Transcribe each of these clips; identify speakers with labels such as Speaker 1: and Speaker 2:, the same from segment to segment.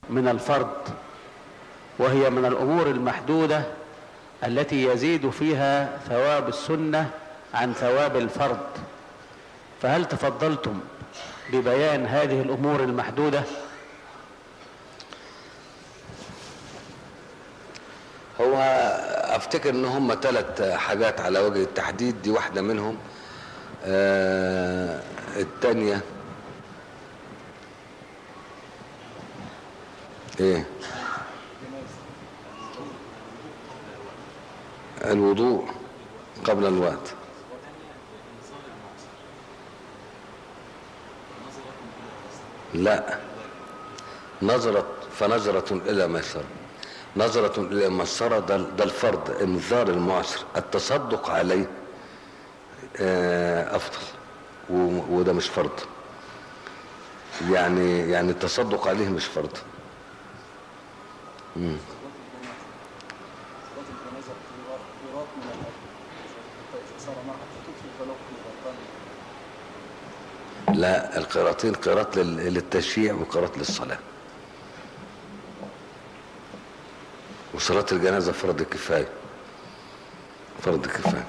Speaker 1: من الفرض وهي من الأمور المحدودة التي يزيد فيها ثواب السنة عن ثواب الفرض فهل تفضلتم ببيان هذه الأمور المحدودة
Speaker 2: هو افتكر ان هم ثلاث حاجات على وجه التحديد دي واحدة منهم آه التانية ايه الوضوء قبل الوقت لا نظرت فنظرة إلى ميسرة نظرة إلى ميسرة ده, ده الفرض انذار المعسر التصدق عليه آه، أفضل و- وده مش فرض يعني يعني التصدق عليه مش فرض مم.
Speaker 3: صلاة الجنازة قيراط من الأجر إذا صار معها فتكفي فلو قيراطان
Speaker 2: لا القراطين قراط لل- للتشييع وقراط للصلاة وصلاة الجنازة فرض كفاية فرض كفاية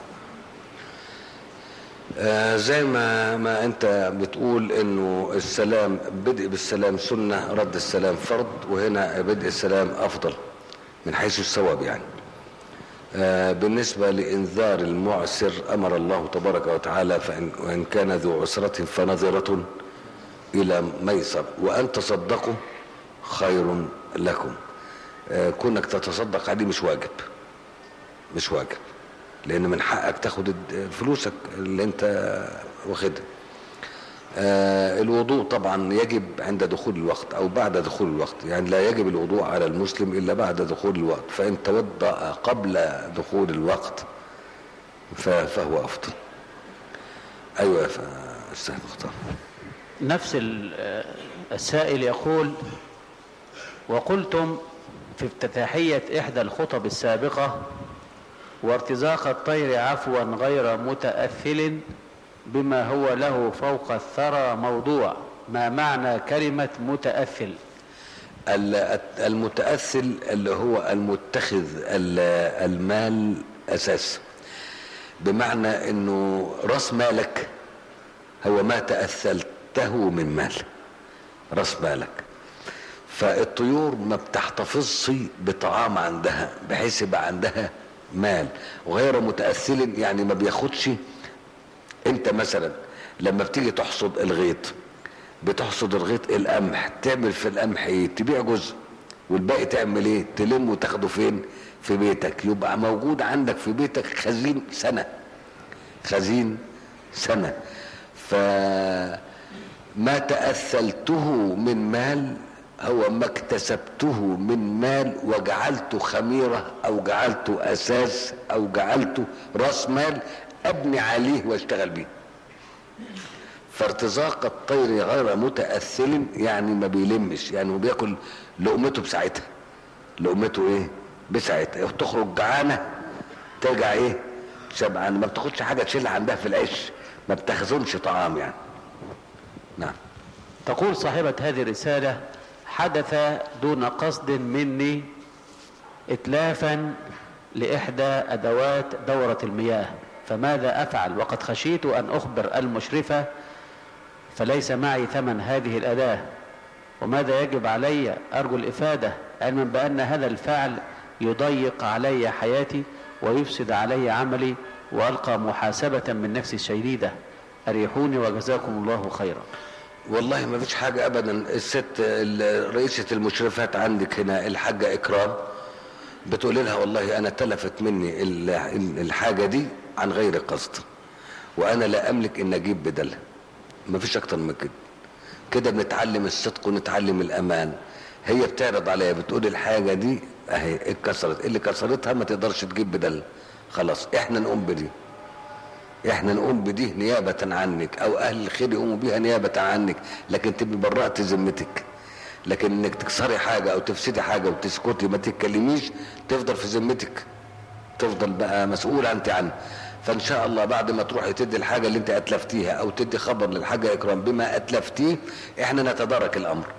Speaker 2: آه زي ما ما انت بتقول انه السلام بدء بالسلام سنة رد السلام فرض وهنا بدء السلام افضل من حيث الثواب يعني آه، بالنسبة لإنذار المعسر أمر الله تبارك وتعالى فإن وإن كان ذو عسرة فنظرة إلى ميسر وأن تصدقوا خير لكم آه، كونك تتصدق عليه مش واجب مش واجب لأن من حقك تاخد الد- فلوسك اللي أنت واخدها آه، الوضوء طبعا يجب عند دخول الوقت او بعد دخول الوقت يعني لا يجب الوضوء على المسلم الا بعد دخول الوقت فان توضا قبل دخول الوقت ف- فهو افضل ايوه يا ف- استاذ مختار
Speaker 1: نفس ال- آه، السائل يقول وقلتم في افتتاحية إحدى الخطب السابقة وارتزاق الطير عفوا غير متأثل بما هو له فوق الثرى موضوع ما معنى كلمة متأثل
Speaker 2: ال- المتاثل اللي هو المتخذ ال- المال اساس بمعنى انه راس مالك هو ما تاثلته من مال راس مالك فالطيور ما بتحتفظش بطعام عندها بحيث يبقى عندها مال وغير متاثل يعني ما بياخدش انت مثلا لما بتيجي تحصد الغيط بتحصد الغيط القمح تعمل في القمح ايه تبيع جزء والباقي تعمل ايه تلم وتاخده فين في بيتك يبقى موجود عندك في بيتك خزين سنة خزين سنة فما تأثلته من مال هو ما اكتسبته من مال وجعلته خميرة او جعلته اساس او جعلته راس مال ابني عليه واشتغل بيه فارتزاق الطير غير متأثل يعني ما بيلمش يعني هو بياكل لقمته بساعتها لقمته ايه بساعتها تخرج جعانة ترجع ايه شبعان ما بتاخدش حاجة تشيلها عندها في العيش ما بتخزنش طعام يعني نعم
Speaker 1: تقول صاحبة هذه الرسالة حدث دون قصد مني اتلافا لإحدى أدوات دورة المياه فماذا أفعل وقد خشيت أن أخبر المشرفة فليس معي ثمن هذه الأداة وماذا يجب علي أرجو الإفادة علما بأن هذا الفعل يضيق علي حياتي ويفسد علي عملي وألقى محاسبة من نفسي الشديدة أريحوني وجزاكم الله خيرا
Speaker 2: والله ما فيش حاجة أبدا الست ال- رئيسة المشرفات عندك هنا الحاجة إكرام بتقول لها والله أنا تلفت مني ال- ال- الحاجة دي عن غير قصد وأنا لا أملك إن أجيب بدلها ما فيش أكتر من كده كده بنتعلم الصدق ونتعلم الأمان هي بتعرض عليا بتقول الحاجة دي أهي اتكسرت اللي كسرتها ما تقدرش تجيب بدلها خلاص احنا نقوم بدي احنا نقوم بدي نيابة عنك او اهل الخير يقوموا بيها نيابة عنك لكن تبقي براءة ذمتك لكن انك تكسري حاجة او تفسدي حاجة وتسكتي ما تتكلميش تفضل في ذمتك تفضل بقى مسؤول انت عنه فان شاء الله بعد ما تروحي تدي الحاجة اللي انت اتلفتيها او تدي خبر للحاجة اكرام بما اتلفتيه احنا نتدارك الامر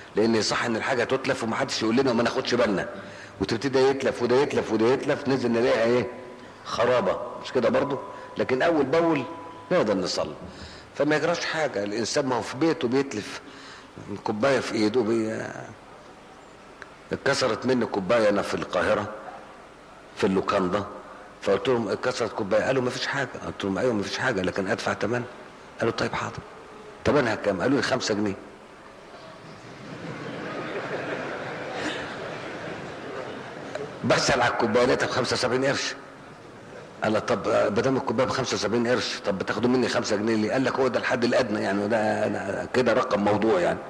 Speaker 2: لان صح ان الحاجه تتلف ومحدش يقول لنا وما ناخدش بالنا وتبتدي يتلف وده يتلف وده يتلف ننزل نلاقيها ايه خرابه مش كده برضه لكن اول باول نقدر نصلي فما يجراش حاجه الانسان ما هو في بيته بيتلف كوبايه في ايده بي... اتكسرت مني كوبايه انا في القاهره في اللوكاندا فقلت لهم اتكسرت كوبايه قالوا ما فيش حاجه قلت لهم ايوه ما فيش حاجه لكن ادفع ثمن قالوا طيب حاضر ثمنها كام قالوا لي 5 جنيه بسأل على الكوبايه لقيتها ب 75 قرش قال لها طب ما دام الكوبايه ب 75 قرش طب بتاخدوا مني 5 جنيه ليه؟ قال لك هو ده الحد الادنى يعني وده أنا كده رقم موضوع يعني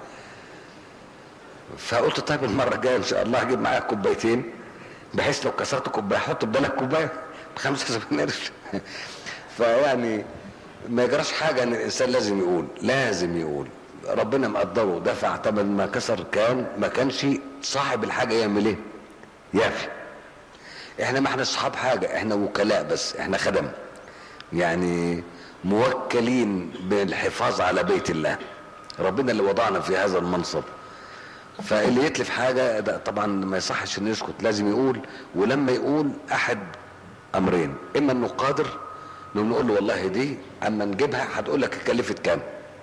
Speaker 2: فقلت طيب المره الجايه ان شاء الله هجيب معايا كوبايتين بحيث لو كسرت كوبايه احط بدالك كوبايه ب 75 قرش فيعني ما يجراش حاجه ان الانسان لازم يقول لازم يقول ربنا مقدره دفع ثمن ما كسر كان ما كانش صاحب الحاجه يعمل ايه؟ يافي احنا ما احنا اصحاب حاجه احنا وكلاء بس احنا خدم يعني موكلين بالحفاظ على بيت الله ربنا اللي وضعنا في هذا المنصب فاللي يتلف حاجه ده طبعا ما يصحش انه يسكت لازم يقول ولما يقول احد امرين اما انه قادر نقوم نقول له والله دي اما نجيبها هتقول لك كلفت كام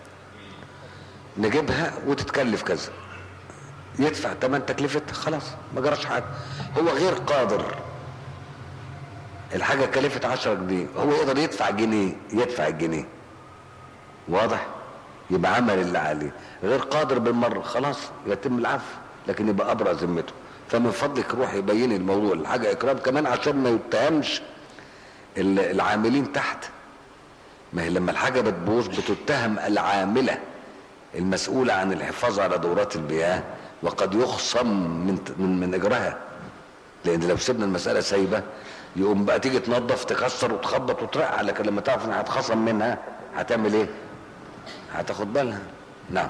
Speaker 2: نجيبها وتتكلف كذا يدفع تمن تكلفة خلاص ما جراش حاجة هو غير قادر الحاجة كلفت عشرة جنيه هو يقدر يدفع جنيه يدفع الجنيه واضح يبقى عمل اللي عليه غير قادر بالمرة خلاص يتم العفو لكن يبقى أبرأ ذمته فمن فضلك روح يبين الموضوع الحاجة إكرام كمان عشان ما يتهمش ال- العاملين تحت ما هي لما الحاجة بتبوظ بتتهم العاملة المسؤولة عن الحفاظ على دورات المياه وقد يخصم من من, من اجرها لان لو سيبنا المسألة سايبة يقوم بقى تيجي تنظف تكسر وتخبط وترقع لكن لما تعرف انها هتخصم منها هتعمل ايه؟ هتاخد بالها نعم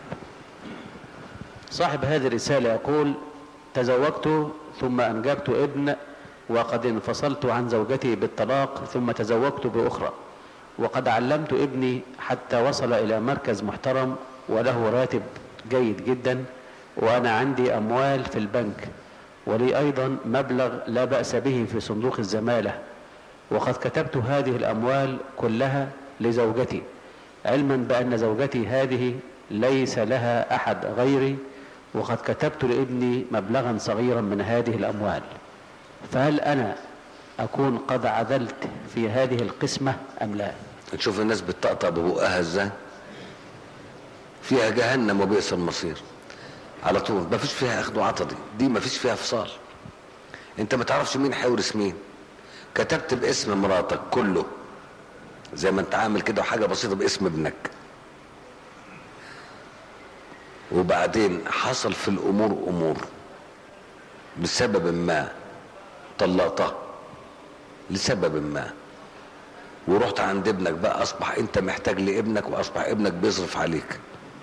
Speaker 1: صاحب هذه الرسالة يقول تزوجت ثم أنجبت ابن وقد انفصلت عن زوجتي بالطلاق ثم تزوجت بأخرى وقد علمت ابني حتى وصل إلى مركز محترم وله راتب جيد جدا وأنا عندي أموال في البنك ولي أيضا مبلغ لا بأس به في صندوق الزمالة وقد كتبت هذه الأموال كلها لزوجتي علما بأن زوجتي هذه ليس لها أحد غيري وقد كتبت لابني مبلغا صغيرا من هذه الأموال فهل أنا أكون قد عدلت في هذه القسمة أم لا
Speaker 2: تشوف الناس بتطقطق ببقها ازاي فيها جهنم وبئس المصير على طول ما فيش فيها اخد وعطا دي دي ما فيش فيها فصال انت ما تعرفش مين هيورث مين كتبت باسم مراتك كله زي ما انت عامل كده وحاجه بسيطه باسم ابنك وبعدين حصل في الامور امور بسبب ما طلقتها لسبب ما ورحت عند ابنك بقى اصبح انت محتاج لابنك واصبح ابنك بيصرف عليك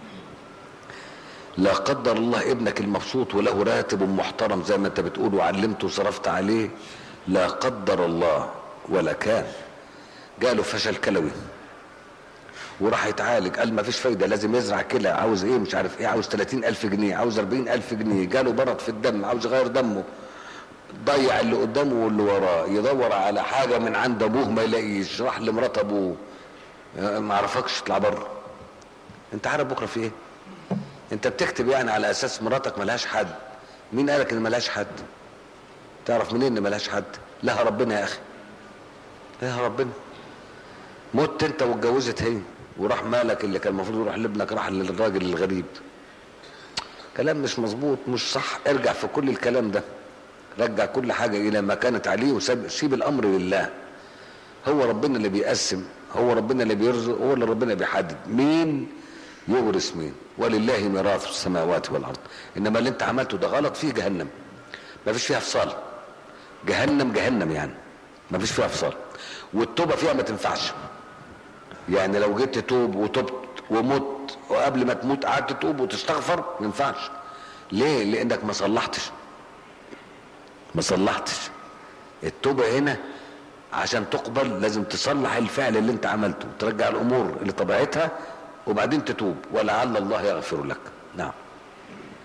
Speaker 2: لا قدر الله ابنك المبسوط وله راتب محترم زي ما انت بتقول وعلمته وصرفت عليه لا قدر الله ولا كان جاله فشل كلوي وراح يتعالج قال ما فيش فايده لازم يزرع كلى عاوز ايه مش عارف ايه عاوز 30 الف جنيه عاوز 40 الف جنيه جاله برد في الدم عاوز يغير دمه ضيع اللي قدامه واللي وراه يدور على حاجه من عند ابوه ما يلاقيش راح لمرات ابوه ما عرفكش اطلع بره انت عارف بكره في ايه انت بتكتب يعني على اساس مراتك ملهاش حد مين قالك ان ملهاش حد تعرف منين ان ملهاش حد لها ربنا يا اخي لها ربنا مت انت واتجوزت هي وراح مالك اللي كان المفروض يروح لابنك راح للراجل الغريب كلام مش مظبوط مش صح ارجع في كل الكلام ده رجع كل حاجة إلى ما كانت عليه وسيب الأمر لله هو ربنا اللي بيقسم هو ربنا اللي بيرزق هو اللي ربنا بيحدد مين يورث مين ولله ميراث السماوات والأرض إنما اللي أنت عملته ده غلط فيه جهنم ما فيش فيها فصال جهنم جهنم يعني ما فيش فيها فصال والتوبة فيها ما تنفعش يعني لو جيت تتوب وتبت ومت وقبل ما تموت قعدت تتوب وتستغفر ما ينفعش ليه لانك ما صلحتش ما صلحتش التوبة هنا عشان تقبل لازم تصلح الفعل اللي انت عملته ترجع الامور اللي طبيعتها وبعدين تتوب ولعل الله يغفر لك نعم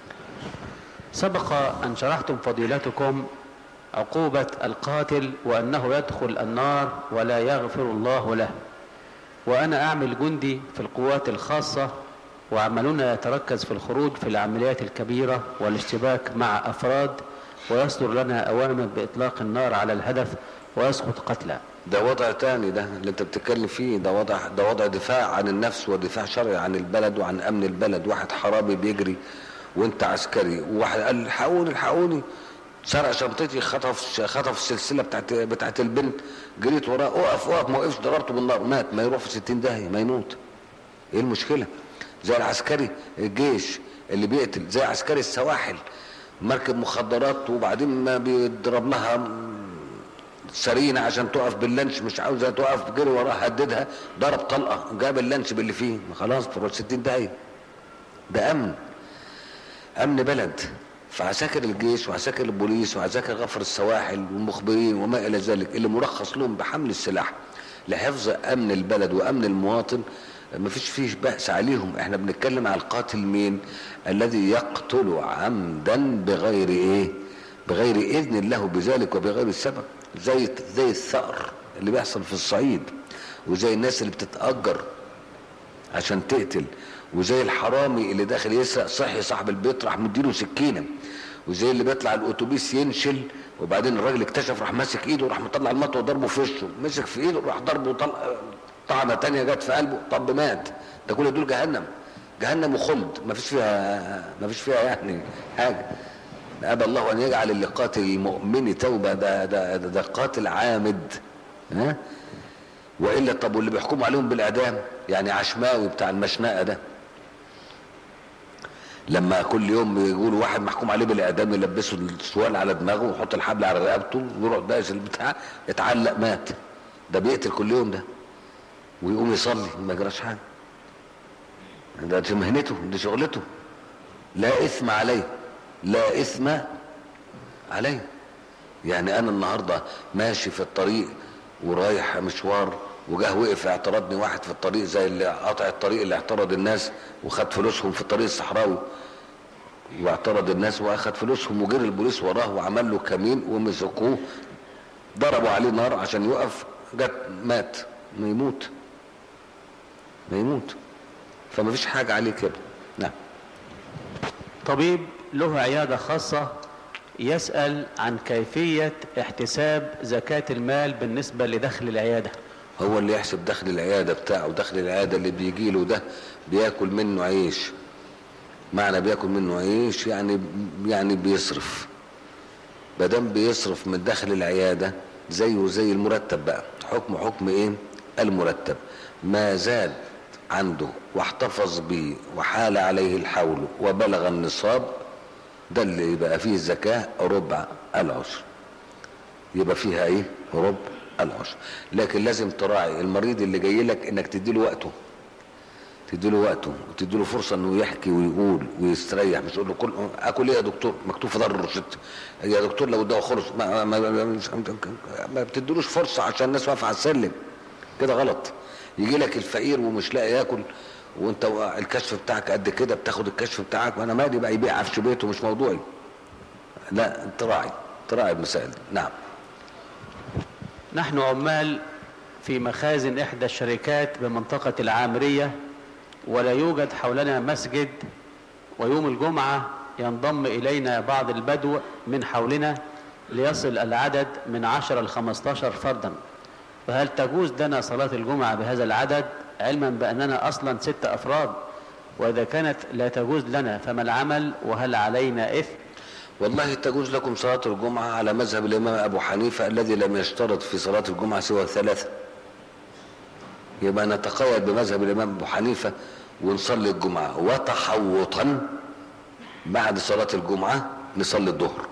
Speaker 1: سبق أن شرحتم فضيلتكم عقوبة القاتل وأنه يدخل النار ولا يغفر الله له وأنا أعمل جندي في القوات الخاصة وعملنا يتركز في الخروج في العمليات الكبيرة والاشتباك مع أفراد ويصدر لنا أوامر بإطلاق النار على الهدف ويسقط قتلى
Speaker 2: ده وضع تاني ده اللي انت بتتكلم فيه ده وضع ده وضع دفاع عن النفس ودفاع شرعي عن البلد وعن امن البلد واحد حرامي بيجري وانت عسكري وواحد قال الحقوني الحقوني سرق شنطتي خطف خطف السلسله بتاعت بتاعت البنت جريت وراه اقف اقف ما وقفش ضربته بالنار مات ما يروح في 60 داهيه ما يموت ايه المشكله زي العسكري الجيش اللي بيقتل زي عسكري السواحل مركب مخدرات وبعدين ما بيضرب لها سرينة عشان تقف باللانش مش عاوزة تقف جري وراها هددها ضرب طلقة جاب اللانش باللي فيه ما خلاص تروح 60 دقايق ده أمن أمن بلد فعساكر الجيش وعساكر البوليس وعساكر غفر السواحل والمخبرين وما إلى ذلك اللي مرخص لهم بحمل السلاح لحفظ أمن البلد وأمن المواطن ما فيش فيه بأس عليهم احنا بنتكلم على القاتل مين الذي يقتل عمدا بغير ايه بغير اذن الله بذلك وبغير السبب زي زي الثأر اللي بيحصل في الصعيد وزي الناس اللي بتتأجر عشان تقتل وزي الحرامي اللي داخل يسرق صحي صاحب البيت راح مديله سكينه وزي اللي بيطلع الاتوبيس ينشل وبعدين الراجل اكتشف راح ماسك ايده وراح مطلع المطوه وضربه في وشه مسك في ايده راح ضربه طل... طعنه تانية جت في قلبه طب مات ده كل دول جهنم جهنم وخلد ما فيش فيها ما فيش فيها يعني حاجه ابى الله ان يجعل اللي قاتل المؤمن توبه ده ده ده, ده قاتل عامد ها والا طب واللي بيحكموا عليهم بالاعدام يعني عشماوي بتاع المشنقه ده لما كل يوم يقولوا واحد محكوم عليه بالاعدام يلبسوا السوال على دماغه ويحط الحبل على رقبته ويروح دايس البتاع اتعلق مات ده بيقتل كل يوم ده ويقوم يصلي ما يجراش حاجه ده دي مهنته دي شغلته لا اثم عليه لا اثم عليه يعني انا النهارده ماشي في الطريق ورايح مشوار وجاه وقف اعترضني واحد في الطريق زي اللي قاطع الطريق اللي اعترض الناس وخد فلوسهم في الطريق الصحراوي واعترض الناس واخد فلوسهم وجري البوليس وراه وعمل له كمين ومسكوه ضربوا عليه نار عشان يقف جت مات ما يموت ما يموت فما فيش حاجة عليه كده نعم
Speaker 1: طبيب له عيادة خاصة يسأل عن كيفية احتساب زكاة المال بالنسبة لدخل العيادة
Speaker 2: هو اللي يحسب دخل العيادة بتاعه دخل العيادة اللي بيجي له ده بياكل منه عيش معنى بياكل منه عيش يعني يعني بيصرف مادام بيصرف من دخل العيادة زيه زي المرتب بقى حكم حكم ايه المرتب ما زاد عنده واحتفظ به وحال عليه الحول وبلغ النصاب ده اللي يبقى فيه الزكاة ربع العشر يبقى فيها ايه ربع العشر لكن لازم تراعي المريض اللي جاي لك انك تديله وقته تديله وقته وتديله فرصة انه يحكي ويقول ويستريح مش تقول له كل اكل ايه يا دكتور مكتوب في دار الروشته يا دكتور لو ده خلص ما, ما, ما, مش- ما بتديلوش فرصة عشان الناس واقفة على السلم كده غلط يجي لك الفقير ومش لاقي ياكل وانت الكشف بتاعك قد كده بتاخد الكشف بتاعك وانا مالي بقى يبيع عفش بيته مش موضوعي لا تراعي تراعي المسائل دي. نعم
Speaker 1: نحن عمال في مخازن إحدى الشركات بمنطقة العامرية ولا يوجد حولنا مسجد ويوم الجمعة ينضم إلينا بعض البدو من حولنا ليصل العدد من عشرة لخمستاشر فردا فهل تجوز لنا صلاة الجمعة بهذا العدد علما بأننا أصلا ست أفراد وإذا كانت لا تجوز لنا فما العمل وهل علينا إثم
Speaker 2: والله تجوز لكم صلاة الجمعة على مذهب الإمام أبو حنيفة الذي لم يشترط في صلاة الجمعة سوى ثلاثة يبقى نتقيد بمذهب الإمام أبو حنيفة ونصلي الجمعة وتحوطا بعد صلاة الجمعة نصلي الظهر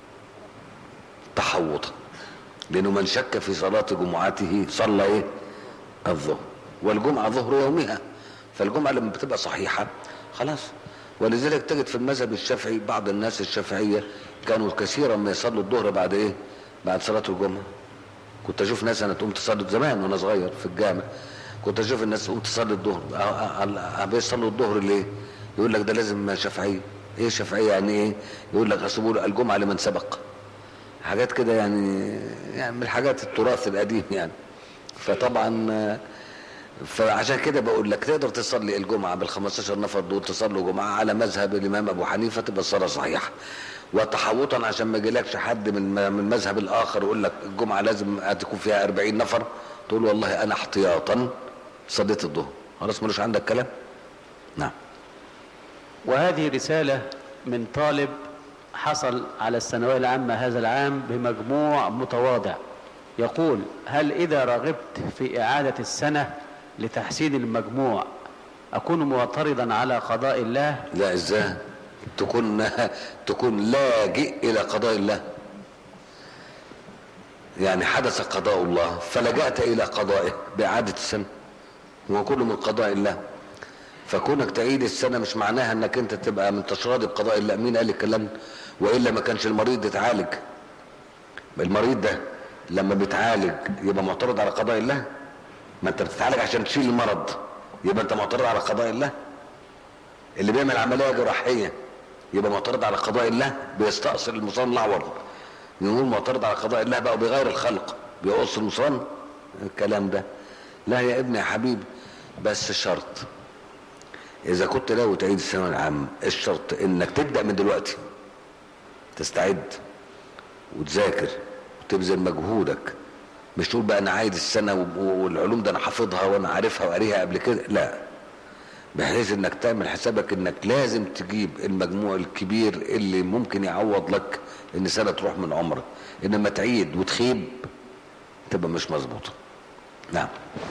Speaker 2: تحوطا لأنه من شك في صلاة جمعته صلى إيه الظهر والجمعة ظهر يومها فالجمعة لما بتبقى صحيحة خلاص ولذلك تجد في المذهب الشافعي بعض الناس الشافعية كانوا كثيرا ما يصلوا الظهر بعد ايه بعد صلاة الجمعة كنت اشوف ناس انا تقوم تصلي زمان وانا صغير في الجامع كنت اشوف الناس تقوم تصلي الظهر أ- أ- أ- بيصلوا الظهر ليه يقول لك ده لازم شافعية ايه الشافعيه يعني ايه يقول لك اصل بيقولوا الجمعه لمن سبق حاجات كده يعني يعني من الحاجات التراث القديم يعني فطبعا آه، فعشان كده بقول لك تقدر تصلي الجمعه بال 15 نفر دول تصلوا جمعه على مذهب الامام ابو حنيفه تبقى الصلاه صحيحه وتحوطا عشان ما يجيلكش حد من من المذهب الاخر يقول لك الجمعه لازم تكون فيها 40 نفر تقول والله انا احتياطا صليت الظهر خلاص ملوش عندك كلام نعم
Speaker 1: وهذه رسالة من طالب حصل على الثانوية العامة هذا العام بمجموع متواضع يقول هل إذا رغبت في إعادة السنة لتحسين المجموع أكون معترضا على قضاء الله
Speaker 2: لا ازاي تكون تكون لاجئ الى قضاء الله يعني حدث قضاء الله فلجأت الى قضائه باعادة السنة وهو كله من قضاء الله فكونك تعيد السنة مش معناها انك انت تبقى من راضي بقضاء الله مين قال الكلام ده؟ والا ما كانش المريض يتعالج المريض ده لما بيتعالج يبقى معترض على قضاء الله ما انت بتتعالج عشان تشيل المرض يبقى انت معترض على قضاء الله اللي بيعمل عمليه جراحيه يبقى معترض على قضاء الله بيستأصل المصان الاعور نقول معترض على قضاء الله بقى وبيغير الخلق بيقص المصان الكلام ده لا يا ابني يا حبيبي بس شرط اذا كنت ناوي تعيد الثانويه العامه الشرط انك تبدا من دلوقتي تستعد وتذاكر وتبذل مجهودك مش تقول بقى انا عايد السنه و- والعلوم ده انا حافظها وانا عارفها وقاريها قبل كده لا بحيث انك تعمل حسابك انك لازم تجيب المجموع الكبير اللي ممكن يعوض لك ان سنه تروح من عمرك انما تعيد وتخيب تبقى مش مظبوطه نعم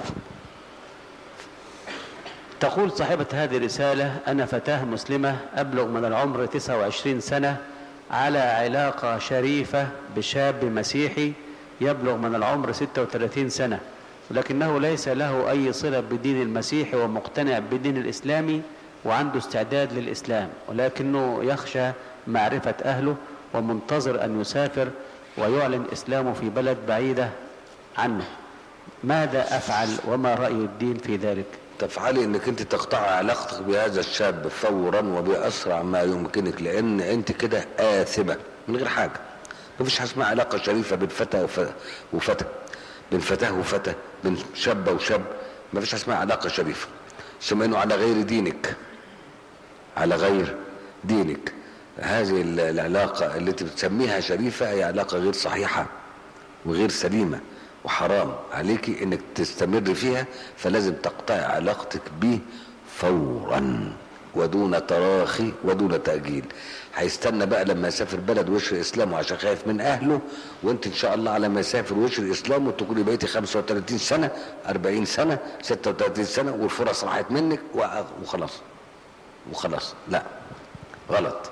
Speaker 1: تقول صاحبة هذه الرسالة أنا فتاة مسلمة أبلغ من العمر 29 سنة على علاقة شريفة بشاب مسيحي يبلغ من العمر 36 سنة ولكنه ليس له أي صلة بالدين المسيحي ومقتنع بالدين الإسلامي وعنده استعداد للإسلام ولكنه يخشى معرفة أهله ومنتظر أن يسافر ويعلن إسلامه في بلد بعيدة عنه ماذا أفعل وما رأي الدين في ذلك
Speaker 2: تفعلي انك انت تقطعي علاقتك بهذا الشاب فورا وباسرع ما يمكنك لان انت كده اثمه من غير حاجه مفيش حاجه اسمها علاقه شريفه بين فتى وف- وفتى بين فتاه وفتى بين شاب وشاب مفيش حاجه اسمها علاقه شريفه ثم انه على غير دينك على غير دينك هذه ال- العلاقه اللي انت بتسميها شريفه هي علاقه غير صحيحه وغير سليمة وحرام عليكي انك تستمر فيها فلازم تقطعي علاقتك به فورا ودون تراخي ودون تأجيل هيستنى بقى لما يسافر بلد ويشري اسلامه عشان خايف من اهله وانت ان شاء الله على ما يسافر ويشري اسلامه تكوني بقيتي 35 سنة 40 سنة 36 سنة والفرص راحت منك وأ- وخلاص وخلاص لا غلط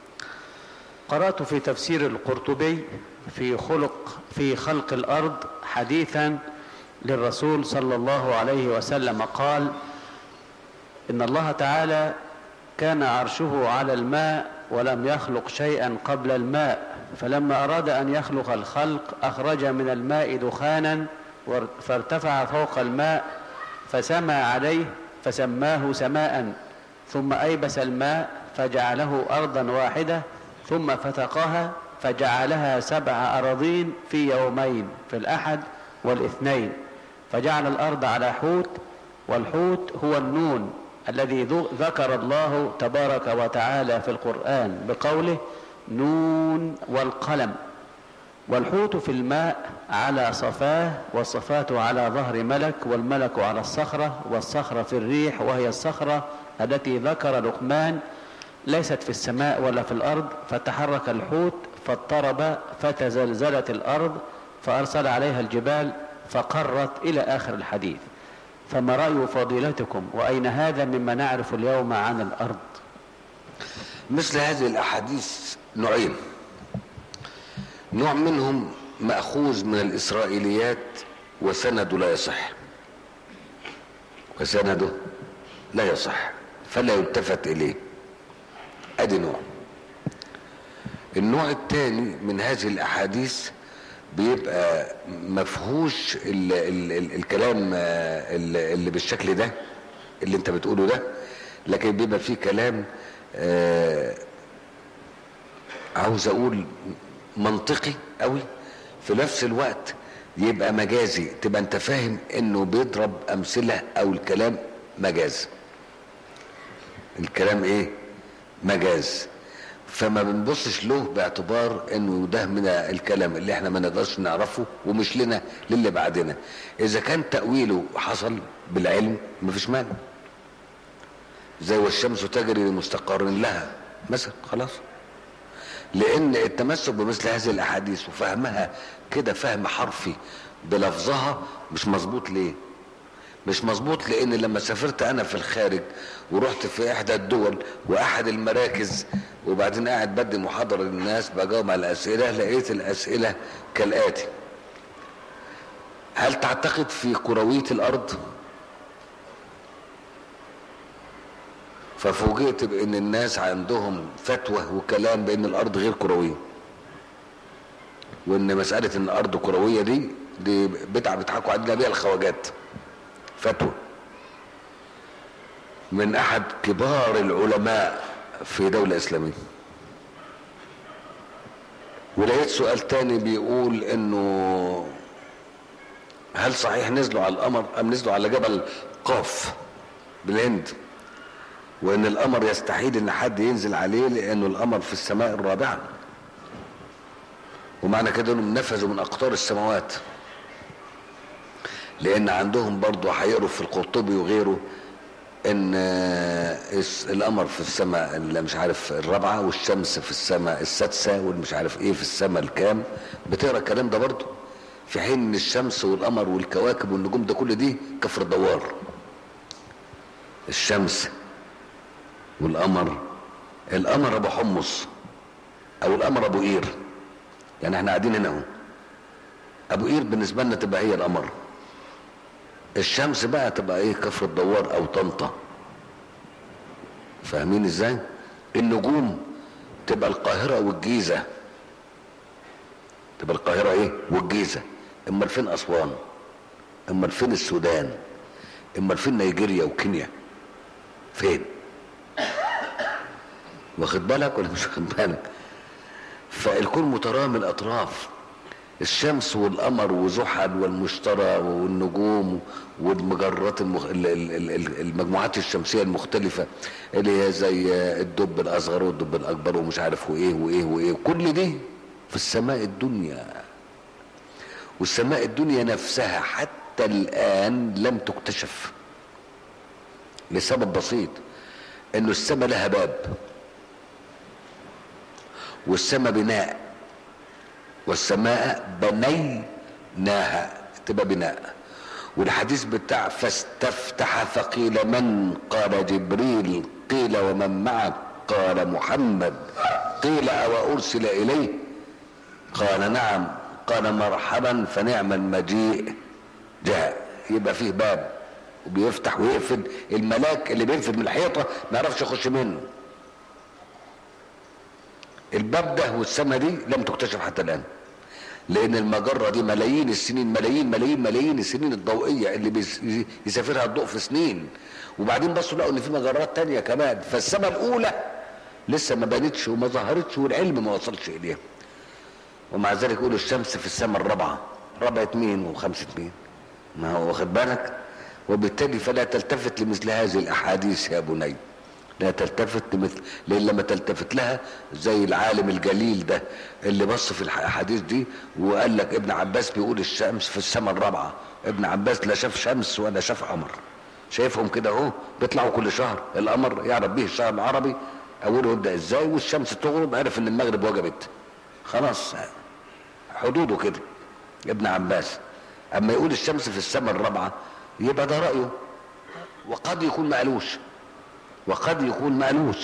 Speaker 1: قرأت في تفسير القرطبي في خلق في خلق الأرض حديثا للرسول صلى الله عليه وسلم قال إن الله تعالى كان عرشه على الماء ولم يخلق شيئا قبل الماء فلما أراد أن يخلق الخلق أخرج من الماء دخانا وار- فارتفع فوق الماء فسمى عليه فسماه سماء ثم أيبس الماء فجعله أرضا واحدة ثم فتقها فجعلها سبع أراضين في يومين في الأحد والاثنين فجعل الأرض على حوت والحوت هو النون الذي ذو- ذكر الله تبارك وتعالى في القرآن بقوله نون والقلم والحوت في الماء على صفاه والصفاة على ظهر ملك والملك على الصخرة والصخرة في الريح وهي الصخرة التي ذكر لقمان ليست في السماء ولا في الأرض فتحرك الحوت فاضطرب فتزلزلت الأرض فأرسل عليها الجبال فقرت إلى آخر الحديث فما رأي فضيلتكم وأين هذا مما نعرف اليوم عن الأرض
Speaker 2: مثل هذه الأحاديث نوعين نوع منهم مأخوذ من الإسرائيليات وسنده لا يصح وسنده لا يصح فلا يلتفت إليه أدي نوع النوع الثاني من هذه الأحاديث بيبقى مفهوش ال ال ال الكلام آه، ال- اللي بالشكل ده اللي انت بتقوله ده لكن بيبقى فيه كلام آه، عاوز اقول منطقي قوي في نفس الوقت يبقى مجازي تبقى انت فاهم انه بيضرب امثله او الكلام مجاز الكلام ايه مجاز فما بنبصش له باعتبار انه ده من الكلام اللي احنا ما نقدرش نعرفه ومش لنا للي بعدنا اذا كان تأويله حصل بالعلم مفيش مانع زي والشمس تجري لمستقر لها مثلا خلاص لان التمسك بمثل هذه الاحاديث وفهمها كده فهم حرفي بلفظها مش مظبوط ليه مش مظبوط لان لما سافرت انا في الخارج ورحت في احدى الدول واحد المراكز وبعدين قاعد بدي محاضرة للناس بجاوب على الاسئلة لقيت الاسئلة كالاتي هل تعتقد في كروية الارض ففوجئت بان الناس عندهم فتوى وكلام بان الارض غير كرويه وان مساله ان الارض كرويه دي دي بدعه بيضحكوا علينا بيها الخواجات فتوى من احد كبار العلماء في دوله اسلاميه ولقيت سؤال تاني بيقول انه هل صحيح نزلوا على القمر ام نزلوا على جبل قاف بالهند وان القمر يستحيل ان حد ينزل عليه لانه القمر في السماء الرابعه ومعنى كده انهم نفذوا من اقطار السماوات لان عندهم برضه هيقروا في القرطبي وغيره ان القمر في السماء اللي مش عارف الرابعه والشمس في السماء السادسه والمش عارف ايه في السماء الكام بتقرا الكلام ده برضه في حين ان الشمس والقمر والكواكب والنجوم ده كل دي كفر دوار الشمس والقمر القمر ابو حمص او القمر ابو قير يعني احنا قاعدين هنا اهو ابو قير بالنسبه لنا تبقى هي القمر الشمس بقى تبقى ايه كفر الدوار او طنطا فاهمين ازاي النجوم تبقى القاهره والجيزه تبقى القاهره ايه والجيزه امال فين اسوان امال فين السودان امال فين نيجيريا وكينيا فين واخد بالك ولا مش واخد بالك فالكون مترامي الاطراف الشمس والقمر وزحل والمشتري والنجوم والمجرات المخ... المجموعات الشمسيه المختلفه اللي هي زي الدب الاصغر والدب الاكبر ومش عارف وايه وايه وايه كل دي في السماء الدنيا والسماء الدنيا نفسها حتى الان لم تكتشف لسبب بسيط انه السماء لها باب والسماء بناء والسماء بنيناها تبقى بناء والحديث بتاع فاستفتح فقيل من قال جبريل قيل ومن معك قال محمد قيل او ارسل اليه قال نعم قال مرحبا فنعم المجيء جاء يبقى فيه باب وبيفتح ويقفل الملاك اللي بينفذ من الحيطه ما يعرفش يخش منه الباب ده والسماء دي لم تكتشف حتى الان لان المجره دي ملايين السنين ملايين ملايين ملايين السنين الضوئيه اللي بيسافرها الضوء في سنين وبعدين بصوا لقوا ان في مجرات تانية كمان فالسماء الاولى لسه ما بانتش وما ظهرتش والعلم ما وصلش اليها ومع ذلك يقولوا الشمس في السماء الرابعه رابعه مين وخمسه مين ما هو واخد بالك وبالتالي فلا تلتفت لمثل هذه الاحاديث يا بني لا تلتفت لمثل لان لما تلتفت لها زي العالم الجليل ده اللي بص في الاحاديث دي وقال لك ابن عباس بيقول الشمس في السماء الرابعه ابن عباس لا شاف شمس ولا شاف قمر شايفهم كده اهو بيطلعوا كل شهر القمر يعرف به الشهر العربي اوله يبدا ازاي والشمس تغرب عرف ان المغرب وجبت خلاص حدوده كده ابن عباس اما يقول الشمس في السماء الرابعه يبقى ده رايه وقد يكون مقلوش وقد يكون مقلوش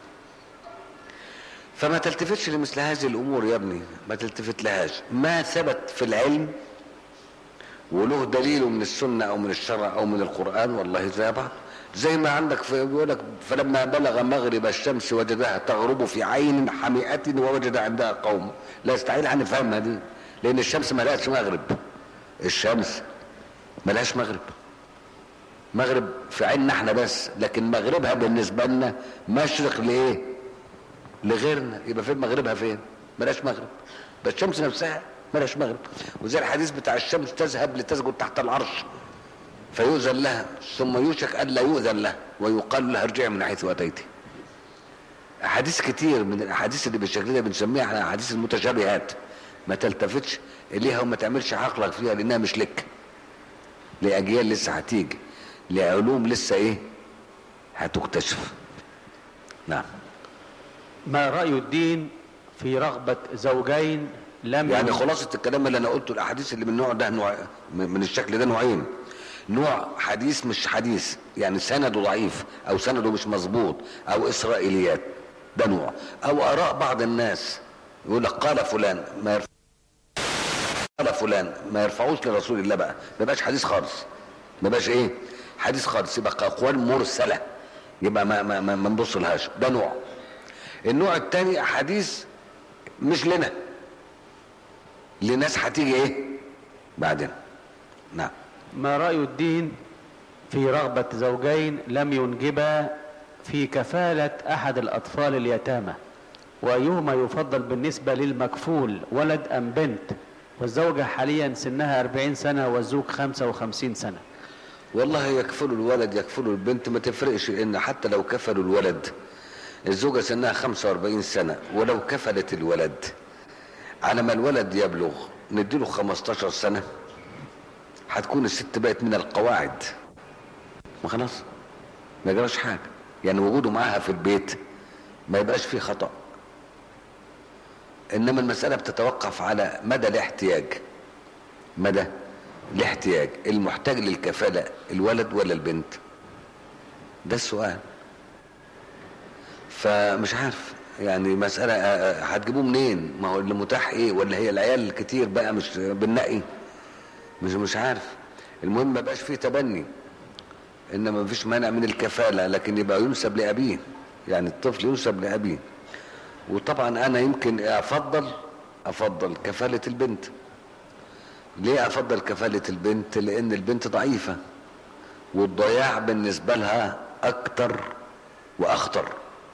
Speaker 2: فما تلتفتش لمثل هذه الامور يا ابني ما تلتفت لهاش ما ثبت في العلم وله دليل من السنة او من الشرع او من القرآن والله زي بعض زي ما عندك في بيقول لك فلما بلغ مغرب الشمس وجدها تغرب في عين حمئة ووجد عندها قوم لا يستحيل ان نفهمها دي لان الشمس ما لهاش مغرب الشمس ما لهاش مغرب مغرب في عيننا احنا بس لكن مغربها بالنسبة لنا مشرق لايه لغيرنا يبقى فين مغربها فين ملاش مغرب بس الشمس نفسها ملاش مغرب وزي الحديث بتاع الشمس تذهب لتسجد تحت العرش فيؤذن لها ثم يوشك ألا يؤذن لها ويقال لها ارجعي من حيث أتيتي أحاديث كتير من الأحاديث اللي بالشكل ده بنسميها احنا أحاديث المتشابهات ما تلتفتش إليها وما تعملش عقلك فيها لأنها مش لك لأجيال لسه هتيجي لعلوم لسه إيه هتكتشف نعم
Speaker 1: ما رأي الدين في رغبة زوجين لم
Speaker 2: يعني
Speaker 1: ين-
Speaker 2: خلاصة الكلام اللي انا قلته الاحاديث اللي من النوع ده نوع من من الشكل ده نوعين نوع حديث مش حديث يعني سنده ضعيف او سنده مش مظبوط او اسرائيليات ده نوع او اراء بعض الناس يقول لك قال فلان ما يرفع قال فلان ما يرفعوش لرسول الله بقى ما يبقاش حديث خالص ما يبقاش ايه حديث خالص يبقى اقوال مرسله يبقى ما ما ما ما نبص لهاش ده نوع النوع الثاني حديث مش لنا لناس هتيجي ايه بعدين نعم
Speaker 1: ما رأي الدين في رغبة زوجين لم ينجبا في كفالة أحد الأطفال اليتامى وأيهما يفضل بالنسبة للمكفول ولد أم بنت والزوجة حاليا سنها 40 سنة والزوج 55 سنة
Speaker 2: والله يكفلوا الولد يكفلوا البنت ما تفرقش ان حتى لو كفلوا الولد الزوجة سنها 45 سنة ولو كفلت الولد على ما الولد يبلغ نديله 15 سنة هتكون الست بقت من القواعد ما خلاص ما يجراش حاجة يعني وجوده معاها في البيت ما يبقاش فيه خطأ انما المسألة بتتوقف على مدى الاحتياج مدى الاحتياج المحتاج للكفالة الولد ولا البنت ده السؤال فمش عارف يعني مسألة آه، آه، هتجيبوه منين ما هو اللي متاح ايه ولا هي العيال كتير بقى مش بالنقي مش مش عارف المهم ما بقاش فيه تبني انما ما فيش مانع من الكفالة لكن يبقى ينسب لأبيه يعني الطفل ينسب لأبيه وطبعا انا يمكن افضل افضل كفالة البنت ليه افضل كفالة البنت لان البنت ضعيفة والضياع بالنسبة لها اكتر واخطر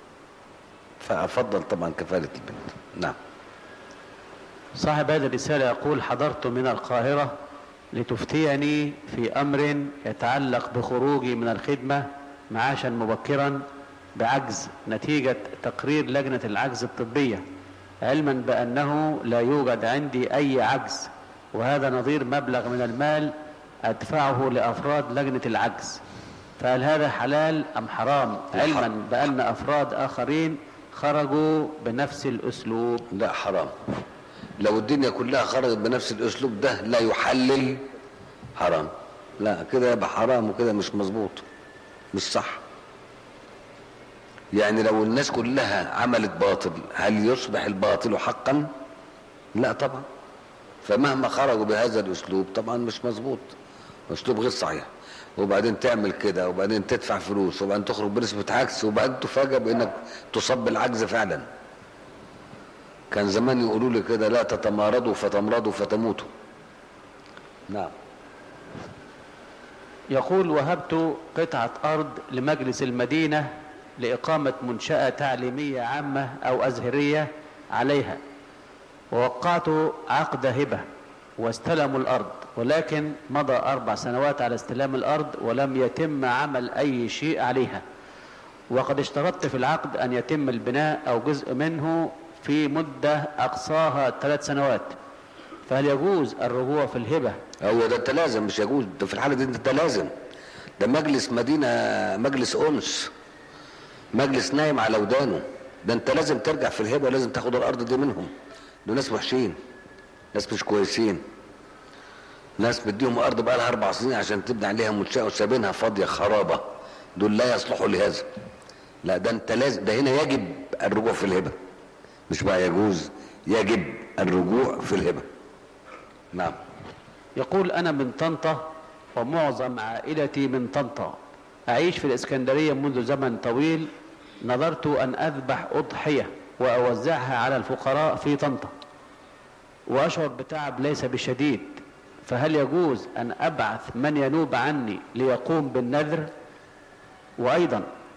Speaker 2: فافضل طبعا كفالة البنت نعم
Speaker 1: صاحب هذه الرسالة يقول حضرت من القاهرة لتفتيني في أمر يتعلق بخروجي من الخدمة معاشا مبكرا بعجز نتيجة تقرير لجنة العجز الطبية علما بأنه لا يوجد عندي أي عجز وهذا نظير مبلغ من المال أدفعه لأفراد لجنة العجز فهل هذا حلال أم حرام علما بأن أفراد آخرين خرجوا بنفس الأسلوب
Speaker 2: لا حرام لو الدنيا كلها خرجت بنفس الاسلوب ده لا يحلل حرام لا كده يبقى حرام وكده مش مظبوط مش صح يعني لو الناس كلها عملت باطل هل يصبح الباطل حقا لا طبعا فمهما خرجوا بهذا الاسلوب طبعا مش مظبوط اسلوب غير صحيح وبعدين تعمل كده وبعدين تدفع فلوس وبعدين تخرج بنسبة عكس وبعدين تفاجأ بانك تصاب بالعجز فعلا كان زمان يقولوا لي كده لا تتمارضوا فتمرضوا فتموتوا نعم
Speaker 1: يقول وهبت قطعة أرض لمجلس المدينة لإقامة منشأة تعليمية عامة أو أزهرية عليها ووقعت عقد هبة واستلموا الأرض ولكن مضى أربع سنوات على استلام الأرض ولم يتم عمل أي شيء عليها وقد اشترطت في العقد أن يتم البناء أو جزء منه في مدة أقصاها ثلاث سنوات فهل يجوز الرجوع في الهبة
Speaker 2: هو ده انت لازم مش يجوز ده في الحاله دي انت لازم ده مجلس مدينه مجلس انس مجلس نايم على ودانه ده انت لازم ترجع في الهبه لازم تاخد الارض دي منهم دول ناس وحشين ناس مش كويسين ناس مديهم ارض بقى لها اربع سنين عشان تبني عليها منشاه وسابينها فاضيه خرابه دول لا يصلحوا لهذا لا ده انت لازم ده هنا يجب الرجوع في الهبه مش بقى يجوز يجب الرجوع في الهبه نعم
Speaker 1: يقول أنا من طنطا ومعظم عائلتي من طنطا أعيش في الإسكندرية منذ زمن طويل نظرت أن أذبح أضحية وأوزعها على الفقراء في طنطا وأشعر بتعب ليس بشديد فهل يجوز أن أبعث من ينوب عني ليقوم بالنذر وأيضا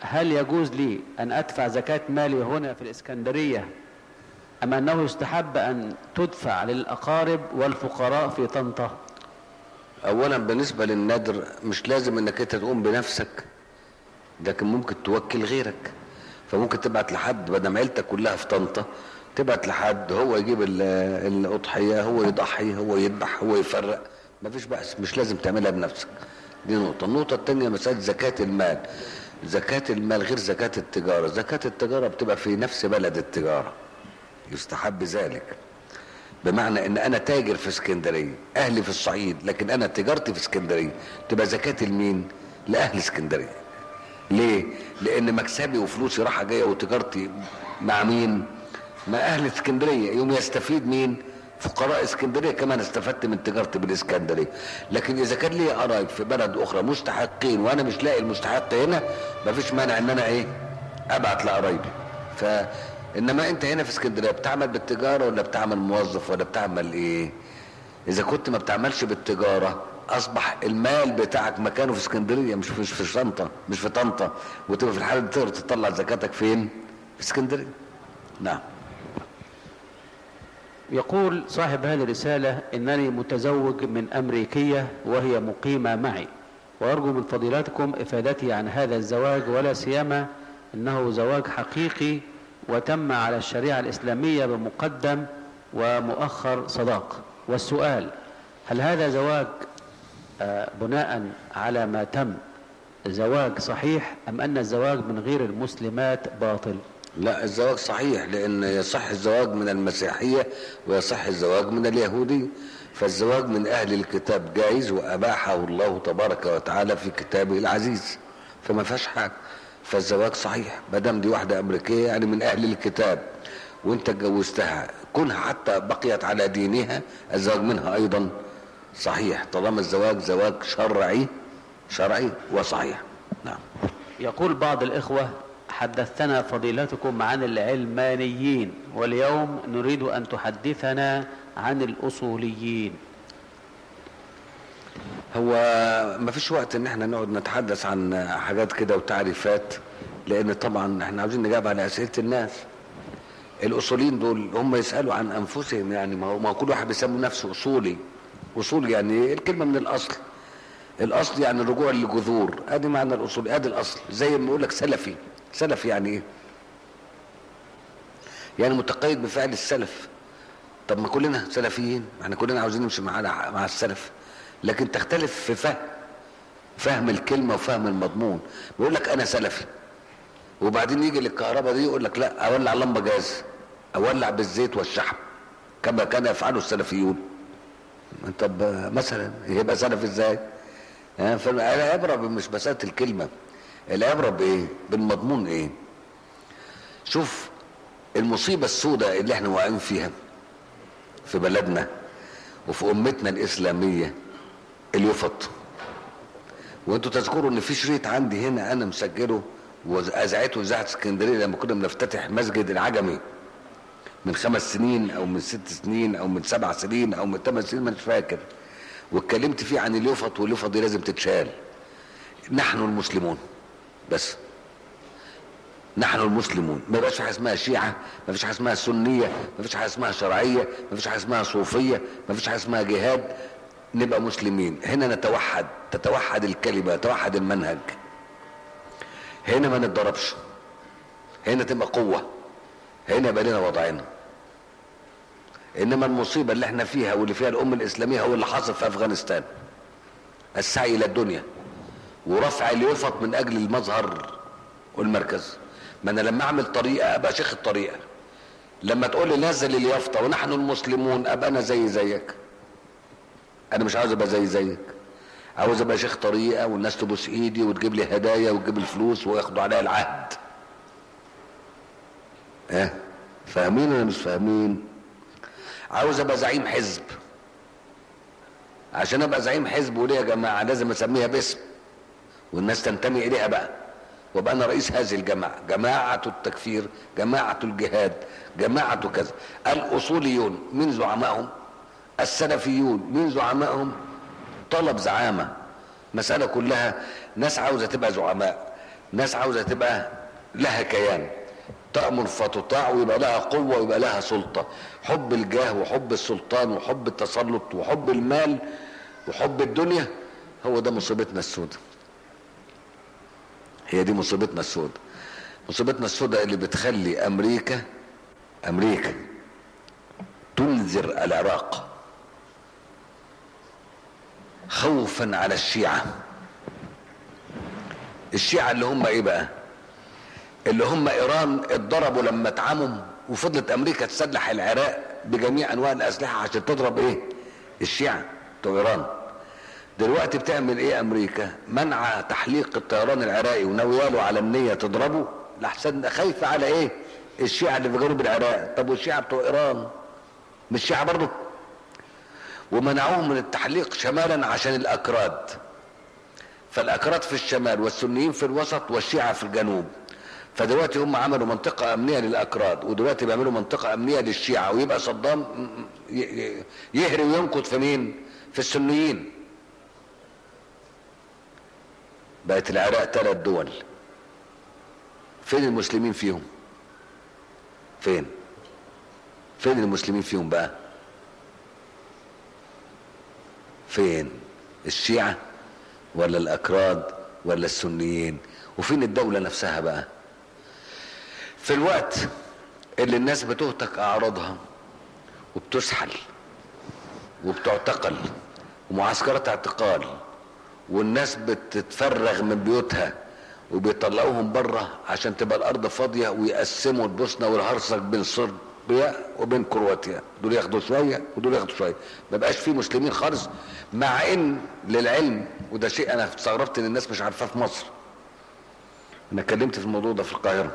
Speaker 1: هل يجوز لي أن أدفع زكاة مالي هنا في الإسكندرية أم أنه يستحب أن تدفع للأقارب والفقراء في طنطا
Speaker 2: اولا بالنسبة للنذر مش لازم انك انت تقوم بنفسك لكن ممكن توكل غيرك فممكن تبعت لحد بدل عيلتك كلها في طنطا تبعت لحد هو يجيب ال- الاضحية هو يضحي هو يذبح هو يفرق مفيش بأس مش لازم تعملها بنفسك دي نقطة النقطة التانية مسألة زكاة المال زكاة المال غير زكاة التجارة زكاة التجارة بتبقى في نفس بلد التجارة يستحب ذلك بمعنى ان انا تاجر في اسكندريه اهلي في الصعيد لكن انا تجارتي في اسكندريه تبقى زكاه المين لاهل اسكندريه ليه لان مكسبي وفلوسي رايحه جايه وتجارتي مع مين مع اهل اسكندريه يوم يستفيد مين فقراء اسكندريه كمان استفدت من تجارتي بالاسكندريه لكن اذا كان لي قرايب في بلد اخرى مستحقين وانا مش لاقي المستحق هنا مفيش مانع ان انا ايه ابعت لقرايبي ف انما انت هنا في اسكندريه بتعمل بالتجاره ولا بتعمل موظف ولا بتعمل ايه اذا كنت ما بتعملش بالتجاره اصبح المال بتاعك مكانه في اسكندريه مش في مش في طنطا مش في طنطا وتبقى في الحاله دي تقدر تطلع زكاتك فين في اسكندريه نعم
Speaker 1: يقول صاحب هذه الرسالة إنني متزوج من أمريكية وهي مقيمة معي وأرجو من فضيلتكم إفادتي عن هذا الزواج ولا سيما إنه زواج حقيقي وتم على الشريعة الإسلامية بمقدم ومؤخر صداق والسؤال هل هذا زواج آه، بناء على ما تم زواج صحيح أم أن الزواج من غير المسلمات باطل
Speaker 2: لا الزواج صحيح لان يصح الزواج من المسيحيه ويصح الزواج من اليهوديه فالزواج من اهل الكتاب جائز واباحه الله تبارك وتعالى في كتابه العزيز فما فيهاش حاجه فالزواج صحيح ما دام دي واحده امريكيه يعني من اهل الكتاب وانت اتجوزتها كونها حتى بقيت على دينها الزواج منها ايضا صحيح طالما الزواج زواج شرعي شرعي وصحيح نعم
Speaker 1: يقول بعض الإخوة حدثتنا فضيلتكم عن العلمانيين واليوم نريد أن تحدثنا عن الأصوليين
Speaker 2: هو ما فيش وقت ان احنا نقعد نتحدث عن حاجات كده وتعريفات لان طبعا احنا عاوزين نجاوب على اسئله الناس الاصوليين دول هم يسالوا عن انفسهم يعني ما هو ما هو كل واحد بيسمي نفسه اصولي اصول يعني الكلمه من الاصل الاصل يعني الرجوع للجذور ادي معنى الاصول ادي الاصل زي ما يقول لك سلفي سلفي يعني ايه يعني متقيد بفعل السلف طب ما كلنا سلفيين احنا كلنا عاوزين نمشي مع مع السلف لكن تختلف في فهم فهم الكلمه وفهم المضمون بيقول لك انا سلفي وبعدين يجي للكهرباء دي يقول لك لا اولع لمبه جاز اولع بالزيت والشحم كما كان يفعله السلفيون طب مثلا يبقى سلفي ازاي؟ ها، فالعبره مش مساله الكلمه العبره بايه؟ بالمضمون ايه؟ شوف المصيبه السوداء اللي احنا واقعين فيها في بلدنا وفي امتنا الاسلاميه اليفط وانتوا تذكروا ان في شريط عندي هنا انا مسجله واذاعته اذاعه اسكندريه لما كنا بنفتتح مسجد العجمي من خمس سنين او من ست سنين او من سبع سنين او من ثمان سنين ما مش فاكر واتكلمت فيه عن اليفط واليفط دي لازم تتشال نحن المسلمون بس نحن المسلمون ما يبقاش حاجه اسمها شيعه ما فيش حاجه اسمها سنيه ما فيش حاجه اسمها شرعيه ما فيش حاجه اسمها صوفيه ما فيش حاجه اسمها جهاد نبقى مسلمين هنا نتوحد تتوحد الكلمه يتوحد المنهج هنا ما نتضربش هنا تبقى قوه هنا يبقى لنا وضعنا انما المصيبه اللي احنا فيها واللي فيها الامه الاسلاميه هو اللي حاصل في افغانستان السعي الى الدنيا ورفع اليفط من اجل المظهر والمركز ما انا لما اعمل طريقه ابقى شيخ الطريقه لما تقول لي نزل اليافطه ونحن المسلمون ابقى انا زي زيك انا مش عاوز ابقى زي زيك عاوز ابقى شيخ طريقه والناس تبوس ايدي وتجيب لي هدايا وتجيب الفلوس وياخدوا عليا العهد ها اه؟ فاهمين ولا مش فاهمين عاوز ابقى زعيم حزب عشان ابقى زعيم حزب وليه يا جماعه لازم اسميها باسم والناس تنتمي اليها بقى وابقى انا رئيس هذه الجماعه جماعه التكفير جماعه الجهاد جماعه كذا الاصوليون من زعمائهم السلفيون من زعمائهم طلب زعامه مساله كلها ناس عاوزه تبقى زعماء ناس عاوزة تبقى لها كيان تأمر فتطاع ويبقى لها قوة ويبقى لها سلطة حب الجاه وحب السلطان وحب التسلط وحب المال وحب الدنيا هو ده مصيبتنا السوداء هي دي مصيبتنا السوداء مصيبتنا السوداء اللي بتخلي امريكا امريكا تنذر العراق خوفا على الشيعة الشيعة اللي هم ايه بقى اللي هم ايران اتضربوا لما اتعموا وفضلت امريكا تسلح العراق بجميع انواع الاسلحة عشان تضرب ايه الشيعة بتوع ايران دلوقتي بتعمل ايه امريكا منع تحليق الطيران العراقي وناوياله على النية تضربه لحسن خايفة على ايه الشيعة اللي في جنوب العراق طب والشيعة بتوع ايران مش شيعة برضه ومنعوهم من التحليق شمالا عشان الاكراد فالاكراد في الشمال والسنيين في الوسط والشيعة في الجنوب فدلوقتي هم عملوا منطقة امنية للاكراد ودلوقتي بيعملوا منطقة امنية للشيعة ويبقى صدام ي- ي- يهري وينكت في مين في السنيين بقت العراق ثلاث دول فين المسلمين فيهم فين فين المسلمين فيهم بقى فين الشيعة ولا الأكراد ولا السنيين وفين الدولة نفسها بقى في الوقت اللي الناس بتهتك أعراضها وبتسحل وبتعتقل ومعسكرات اعتقال والناس بتتفرغ من بيوتها وبيطلعوهم بره عشان تبقى الارض فاضيه ويقسموا البوسنه والهرسك بين صربيا وبين كرواتيا دول ياخدوا شويه ودول ياخدوا شويه ما بقاش في مسلمين خالص مع ان للعلم وده شيء انا استغربت ان الناس مش عارفاه في مصر انا اتكلمت في الموضوع ده في القاهره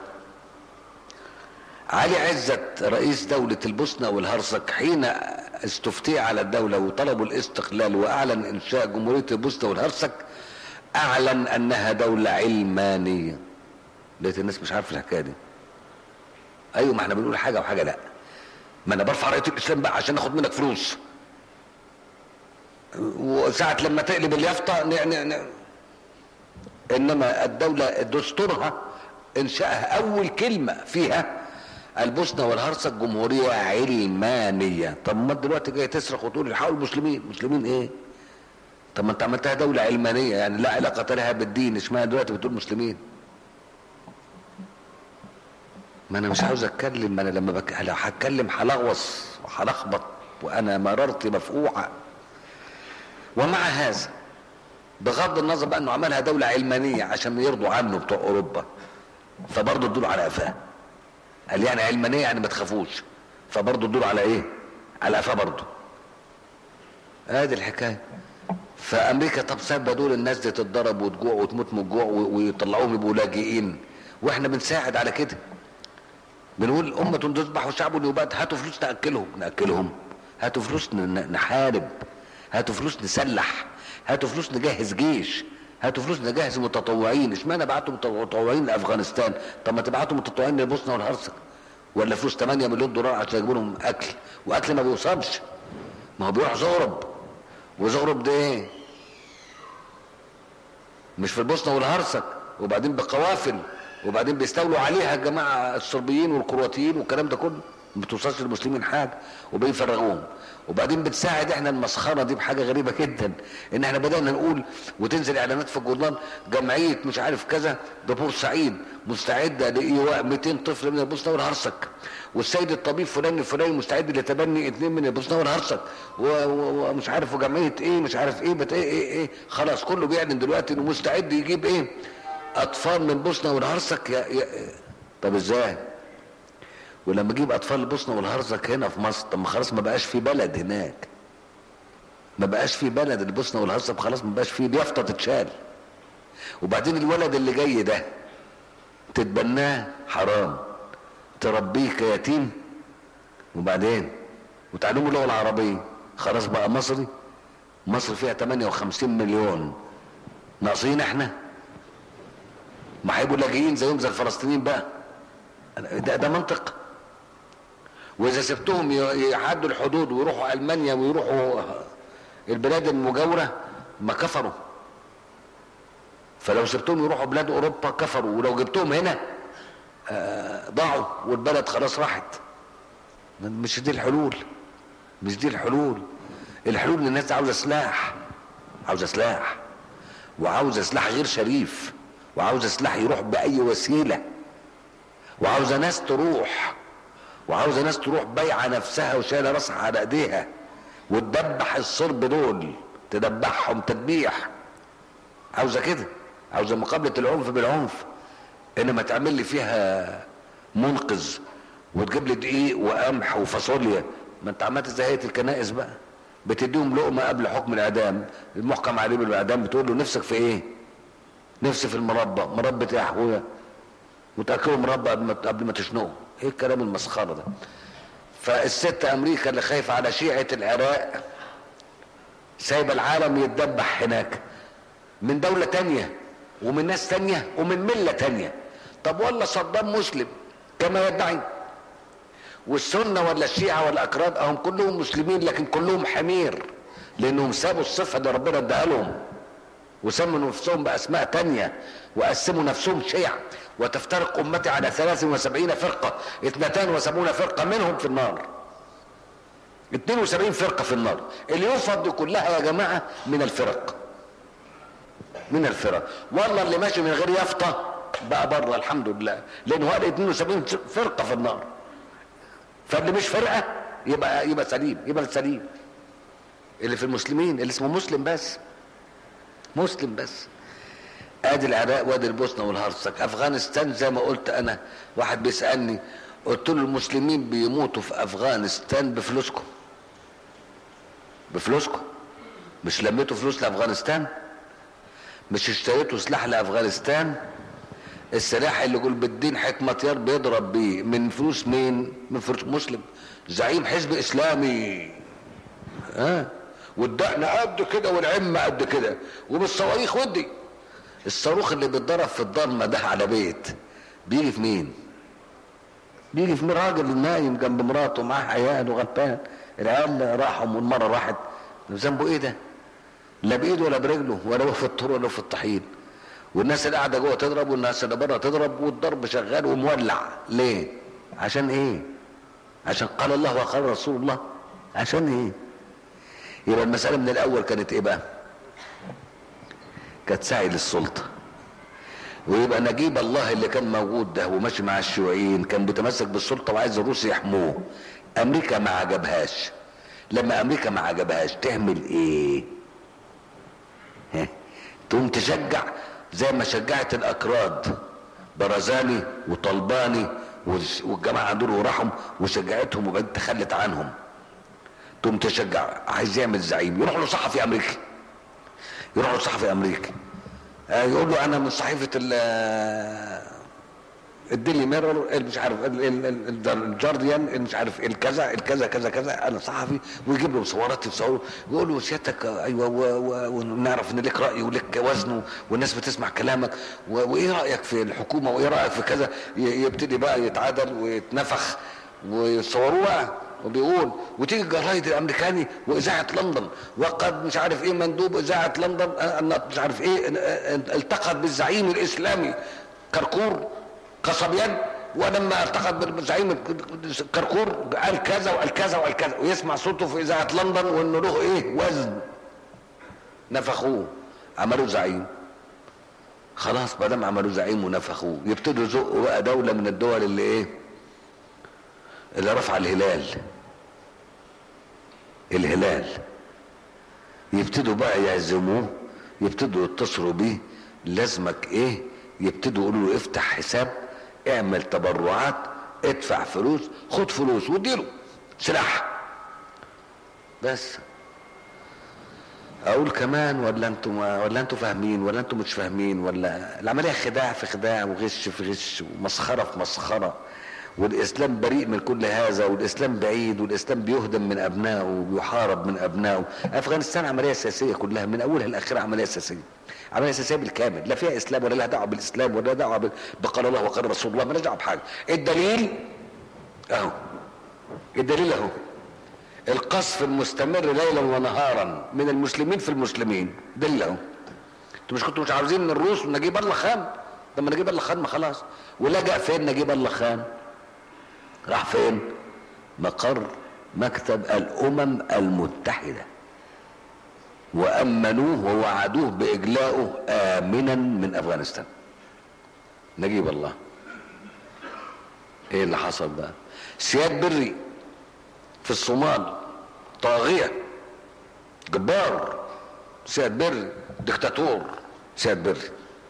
Speaker 2: علي عزت رئيس دولة البوسنة والهرسك حين استفتي على الدولة وطلبوا الاستقلال وأعلن إنشاء جمهورية البوسنة والهرسك أعلن أنها دولة علمانية لقيت الناس مش عارفة الحكاية دي أيوة ما احنا بنقول حاجة وحاجة لا ما أنا برفع راية الإسلام بقى عشان آخد منك فلوس وساعة لما تقلب اليافطة ن... ن... ن... إنما الدولة دستورها إنشائها أول كلمة فيها البوسنه والهرسك جمهوريه علمانيه طب ما انت دلوقتي جاي تصرخ وتقول الحقوا المسلمين مسلمين ايه طب ما انت عملتها دوله علمانيه يعني لا علاقه لها بالدين اشمعنى دلوقتي بتقول مسلمين ما انا مش عاوز اتكلم ما انا لما بك... لو هتكلم هلغوص وهلخبط وانا مرارتي مفقوعه ومع هذا بغض النظر بقى انه عملها دوله علمانيه عشان يرضوا عنه بتوع اوروبا فبرضه ادوا على قفاه قال يعني علمانيه يعني ما تخافوش فبرضه الدور على ايه على قفاه برضه ادي الحكايه فامريكا طب سابه دول الناس دي تتضرب وتجوع وتموت من الجوع و- ويطلعوهم يبقوا لاجئين واحنا بنساعد على كده بنقول أمة تذبح وشعب يباد هاتوا فلوس نأكلهم نأكلهم هاتوا فلوس ن- نحارب هاتوا فلوس نسلح هاتوا فلوس نجهز جيش هاتوا فلوس نجهز متطوعين اشمعنى بعتوا متطوعين لافغانستان طب ما تبعتوا متطوعين للبوسنه والهرسك ولا فلوس 8 مليون دولار عشان يجيبوا لهم اكل واكل ما بيوصلش ما هو بيروح زغرب وزغرب ده ايه مش في البوسنه والهرسك وبعدين بقوافل وبعدين بيستولوا عليها الجماعه الصربيين والكرواتيين والكلام ده كله ما بتوصلش للمسلمين حاجه وبيفرغوهم وبعدين بتساعد احنا المسخره دي بحاجه غريبه جدا ان احنا بدانا نقول وتنزل اعلانات في الجورنال جمعيه مش عارف كذا ببورسعيد مستعده لايواء 200 طفل من البوسنه والهرسك والسيد الطبيب فلان الفلاني مستعد لتبني اثنين من البوسنه والهرسك و- و- ومش عارف وجمعيه ايه مش عارف ايه بت ايه ايه ايه خلاص كله بيعلن دلوقتي انه مستعد يجيب ايه اطفال من البوسنه والهرسك يا يا طب ازاي ولما اجيب اطفال البوسنه والهرسك هنا في مصر طب ما خلاص ما بقاش في بلد هناك ما بقاش في بلد البوسنه والهرسك خلاص ما بقاش في يافطه تتشال وبعدين الولد اللي جاي ده تتبناه حرام تربيه كيتيم وبعدين وتعلمه اللغه العربيه خلاص بقى مصري مصر فيها 58 مليون ناقصين احنا ما هيبقوا لاجئين زيهم زي الفلسطينيين بقى ده ده منطق واذا سبتهم ي- يعدوا الحدود ويروحوا المانيا ويروحوا البلاد المجاوره ما كفروا فلو سبتهم يروحوا بلاد اوروبا كفروا ولو جبتهم هنا آه، ضاعوا والبلد خلاص راحت مش دي الحلول مش دي الحلول الحلول ان الناس عاوزه سلاح عاوزه سلاح وعاوزه سلاح غير شريف وعاوزه سلاح يروح باي وسيله وعاوزه ناس تروح وعاوزه ناس تروح بايعه نفسها وشايله راسها على ايديها وتدبح الصرب دول تدبحهم تدبيح عاوزه كده عاوزه مقابله العنف بالعنف انما تعمل لي فيها منقذ وتجيب لي دقيق وقمح وفاصوليا ما انت عملت زي هيئه الكنائس بقى بتديهم لقمه قبل حكم الاعدام المحكم عليه بالاعدام بتقول له نفسك في ايه نفسي في المربى مربى ايه يا اخويا وتاكلوا مربى قبل ما قبل ما تشنقوا ايه الكلام المسخره ده فالست امريكا اللي خايفه على شيعه العراق سايبه العالم يتدبح هناك من دولة تانية ومن ناس تانية ومن ملة تانية طب ولا صدام مسلم كما يدعي والسنة ولا الشيعة ولا الأكراد أهم كلهم مسلمين لكن كلهم حمير لأنهم سابوا الصفة اللي ربنا اداها لهم وسموا نفسهم بأسماء تانية وقسموا نفسهم شيع وتفترق أمتي على 73 فرقة 72 فرقة منهم في النار 72 فرقة في النار اليوفط دي كلها يا جماعة من الفرق من الفرق والله اللي ماشي من غير يافطة بقى بره الحمد لله لأن هو 72 فرقة في النار فاللي مش فرقة يبقى يبقى سليم يبقى سليم اللي في المسلمين اللي اسمه مسلم بس مسلم بس ادي العراق وادي البوسنه والهرسك افغانستان زي ما قلت انا واحد بيسالني قلت له المسلمين بيموتوا في افغانستان بفلوسكم بفلوسكم مش لميتوا فلوس لافغانستان مش اشتريتوا سلاح لافغانستان السلاح اللي يقول بالدين حكمة يار بيضرب بيه من فلوس مين من فلوس مسلم زعيم حزب اسلامي ها والدقن قد كده والعمة قد كده وبالصواريخ ودي الصاروخ اللي بيتضرب في الضلمه ده على بيت بيجي في مين بيجي في مين راجل نايم جنب مراته معاه عيال وغلبان العيال راحوا والمره راحت ذنبه ايه ده لا بايده ولا برجله ولا هو في الطور ولا في الطحين والناس اللي قاعده جوه تضرب والناس اللي بره تضرب والضرب شغال ومولع ليه عشان ايه عشان قال الله وقال رسول الله عشان ايه يبقى المساله من الاول كانت ايه بقى كانت سعي للسلطه ويبقى نجيب الله اللي كان موجود ده وماشي مع الشيوعيين كان بيتمسك بالسلطه وعايز الروس يحموه امريكا ما عجبهاش لما امريكا ما عجبهاش تعمل ايه ها تقوم تشجع زي ما شجعت الاكراد برزاني وطلباني والجماعه دول وراحهم وشجعتهم وبعدين تخلت عنهم تقوم تشجع عايز يعمل زعيم يروح له صحفي امريكي يروح له صحفي امريكي آه يقول له انا من صحيفه الديلي ميرور مش عارف الجارديان مش عارف الكذا الكذا كذا كذا انا صحفي ويجيب له مصورات يصوروا يقول له سيادتك ايوه ونعرف ان لك راي ولك وزن والناس بتسمع كلامك وايه رايك في الحكومه وايه رايك في كذا يبتدي بقى يتعادل ويتنفخ ويصوروه بقى وبيقول وتيجي الجرايد الامريكاني واذاعه لندن وقد مش عارف ايه مندوب اذاعه لندن ان مش عارف ايه التقط بالزعيم الاسلامي كركور قصب يد ولما التقط بالزعيم كركور قال كذا وقال كذا وقال كذا ويسمع صوته في اذاعه لندن وانه له ايه وزن نفخوه عملوا زعيم خلاص ما دام عملوا زعيم ونفخوه يبتدوا يزقوا بقى دوله من الدول اللي ايه اللي رفع الهلال الهلال يبتدوا بقى يعزموه يبتدوا يتصلوا بيه لازمك ايه يبتدوا يقولوا له افتح حساب اعمل تبرعات ادفع فلوس خد فلوس واديله سلاح بس اقول كمان ولا انتم ولا انتم فاهمين ولا انتم مش فاهمين ولا العمليه خداع في خداع وغش في غش ومسخره في مسخره والاسلام بريء من كل هذا والاسلام بعيد والاسلام بيهدم من ابنائه وبيحارب من ابنائه افغانستان عمليه سياسيه كلها من اولها لاخرها عمليه سياسيه عمليه سياسيه بالكامل لا فيها اسلام ولا لها دعوه بالاسلام ولا لها دعوه بقال الله وقال رسول الله مالهاش دعوه بحاجه الدليل اهو الدليل اهو القصف المستمر ليلا ونهارا من المسلمين في المسلمين دليل اهو انتوا مش كنتوا مش عاوزين الروس ونجيب الله خان لما نجيب الله خان ما خلاص ولجأ فين نجيب الله خان راح فين مقر مكتب الامم المتحده وامنوه ووعدوه باجلائه امنا من افغانستان نجيب الله ايه اللي حصل بقى سياد بري في الصومال طاغيه جبار سياد بري دكتاتور سياد بري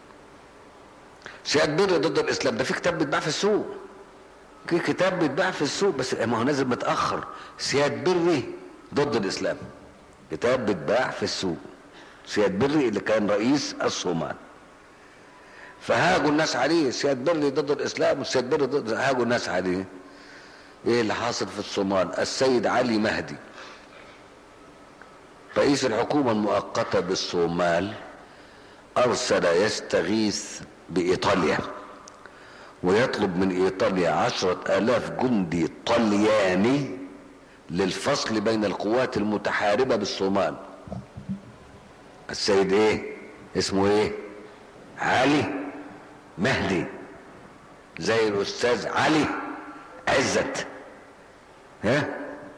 Speaker 2: سياد بري ضد الاسلام ده في كتاب بيتباع في السوق في كتاب بيتباع في السوق بس ما هو نازل متاخر سياد بري ضد الاسلام كتاب بيتباع في السوق سياد بري اللي كان رئيس الصومال فهاجوا الناس عليه سياد بري ضد الاسلام وسياد بري ضد هاجوا الناس عليه ايه اللي حاصل في الصومال السيد علي مهدي رئيس الحكومة المؤقتة بالصومال أرسل يستغيث بإيطاليا ويطلب من إيطاليا عشرة آلاف جندي طلياني للفصل بين القوات المتحاربة بالصومال السيد ايه اسمه ايه علي مهدي زي الأستاذ علي عزت ها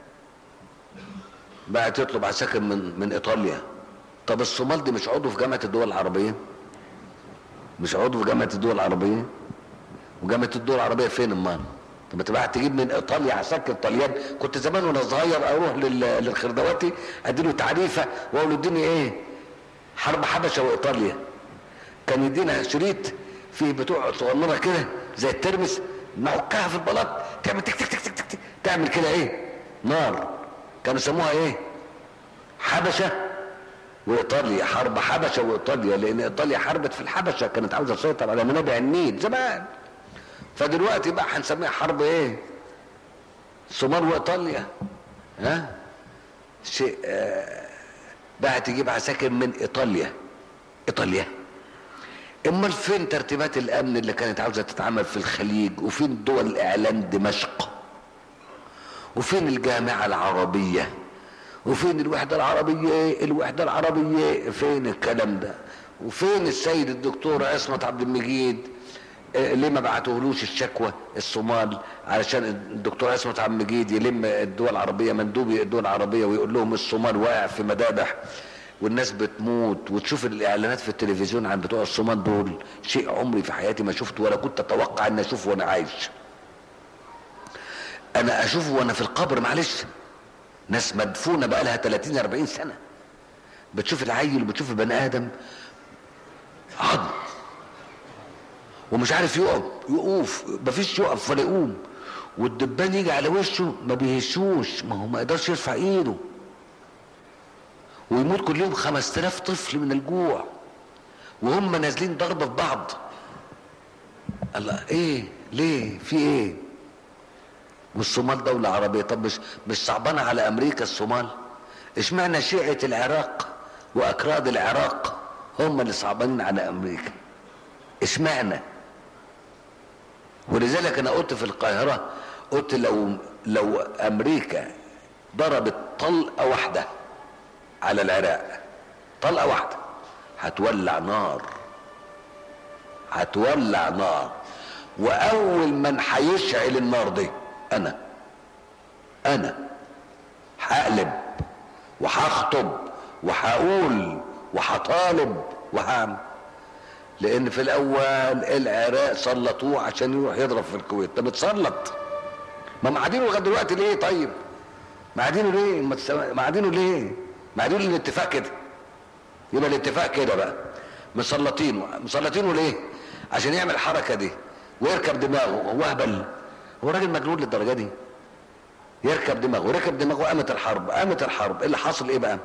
Speaker 2: بقى تطلب عساكر من من ايطاليا طب الصومال دي مش عضو في جامعه الدول العربيه مش عضو في جامعه الدول العربيه وجامعه الدول العربيه فين امال طب تبقى تجيب من ايطاليا عساكر طليان كنت زمان وانا صغير اروح لل- للخردواتي اديله تعريفه واقول له اديني ايه حرب حبشه وايطاليا كان يدينا شريط فيه بتوع صغننه كده زي الترمس نعكها في البلاط تعمل تك تك تك تك, تك تعمل كده ايه نار كانوا يسموها ايه حبشه وايطاليا حرب حبشه وايطاليا لان ايطاليا حاربت في الحبشه كانت عاوزه تسيطر على منابع النيل زمان فدلوقتي بقى هنسميها حرب ايه الصومال وايطاليا ها شيء آه بقى تجيب عساكر من ايطاليا ايطاليا امال فين ترتيبات الامن اللي كانت عاوزه تتعمل في الخليج وفين دول الاعلام دمشق وفين الجامعه العربيه وفين الوحده العربيه الوحده العربيه فين الكلام ده وفين السيد الدكتور عصمت عبد المجيد آه، ليه ما بعتوهلوش الشكوى الصومال علشان الدكتور عصمت عبد المجيد يلم الدول العربيه مندوبي الدول العربيه ويقول لهم الصومال واقع في مذابح والناس بتموت وتشوف الاعلانات في التلفزيون عن بتوع الصومال دول شيء عمري في حياتي ما شفته ولا كنت اتوقع ان اشوفه وانا عايش انا اشوفه وانا في القبر معلش ناس مدفونه بقى لها 30 40 سنه بتشوف العيل وبتشوف البني ادم عظم ومش عارف يقف يقوف مفيش يقف ولا يقوم والدبان يجي على وشه ما بيهشوش ما هو ما يقدرش يرفع ايده ويموت كل يوم 5000 طفل من الجوع وهم نازلين ضربه في بعض الله ايه ليه في ايه والصومال دولة عربية طب مش مش صعبانة على أمريكا الصومال اشمعنى شيعة العراق وأكراد العراق هم اللي صعبانين على أمريكا اشمعنى ولذلك أنا قلت في القاهرة قلت لو لو أمريكا ضربت طلقة واحدة على العراق طلقة واحدة هتولع نار هتولع نار وأول من هيشعل النار دي انا انا هقلب وهخطب وهقول وهطالب وهعمل لان في الاول العراق سلطوه عشان يروح يضرب في الكويت طب اتسلط ما معادينه لغايه دلوقتي ليه طيب معادينه ليه ما تسمع- معادينه ليه معادينه الاتفاق كده يبقى الاتفاق كده بقى مسلطينه مسلطينه ليه عشان يعمل الحركه دي ويركب دماغه هو اهبل هو راجل مجنون للدرجه دي يركب دماغه وركب دماغه قامت الحرب قامت الحرب إيه اللي حصل ايه بقى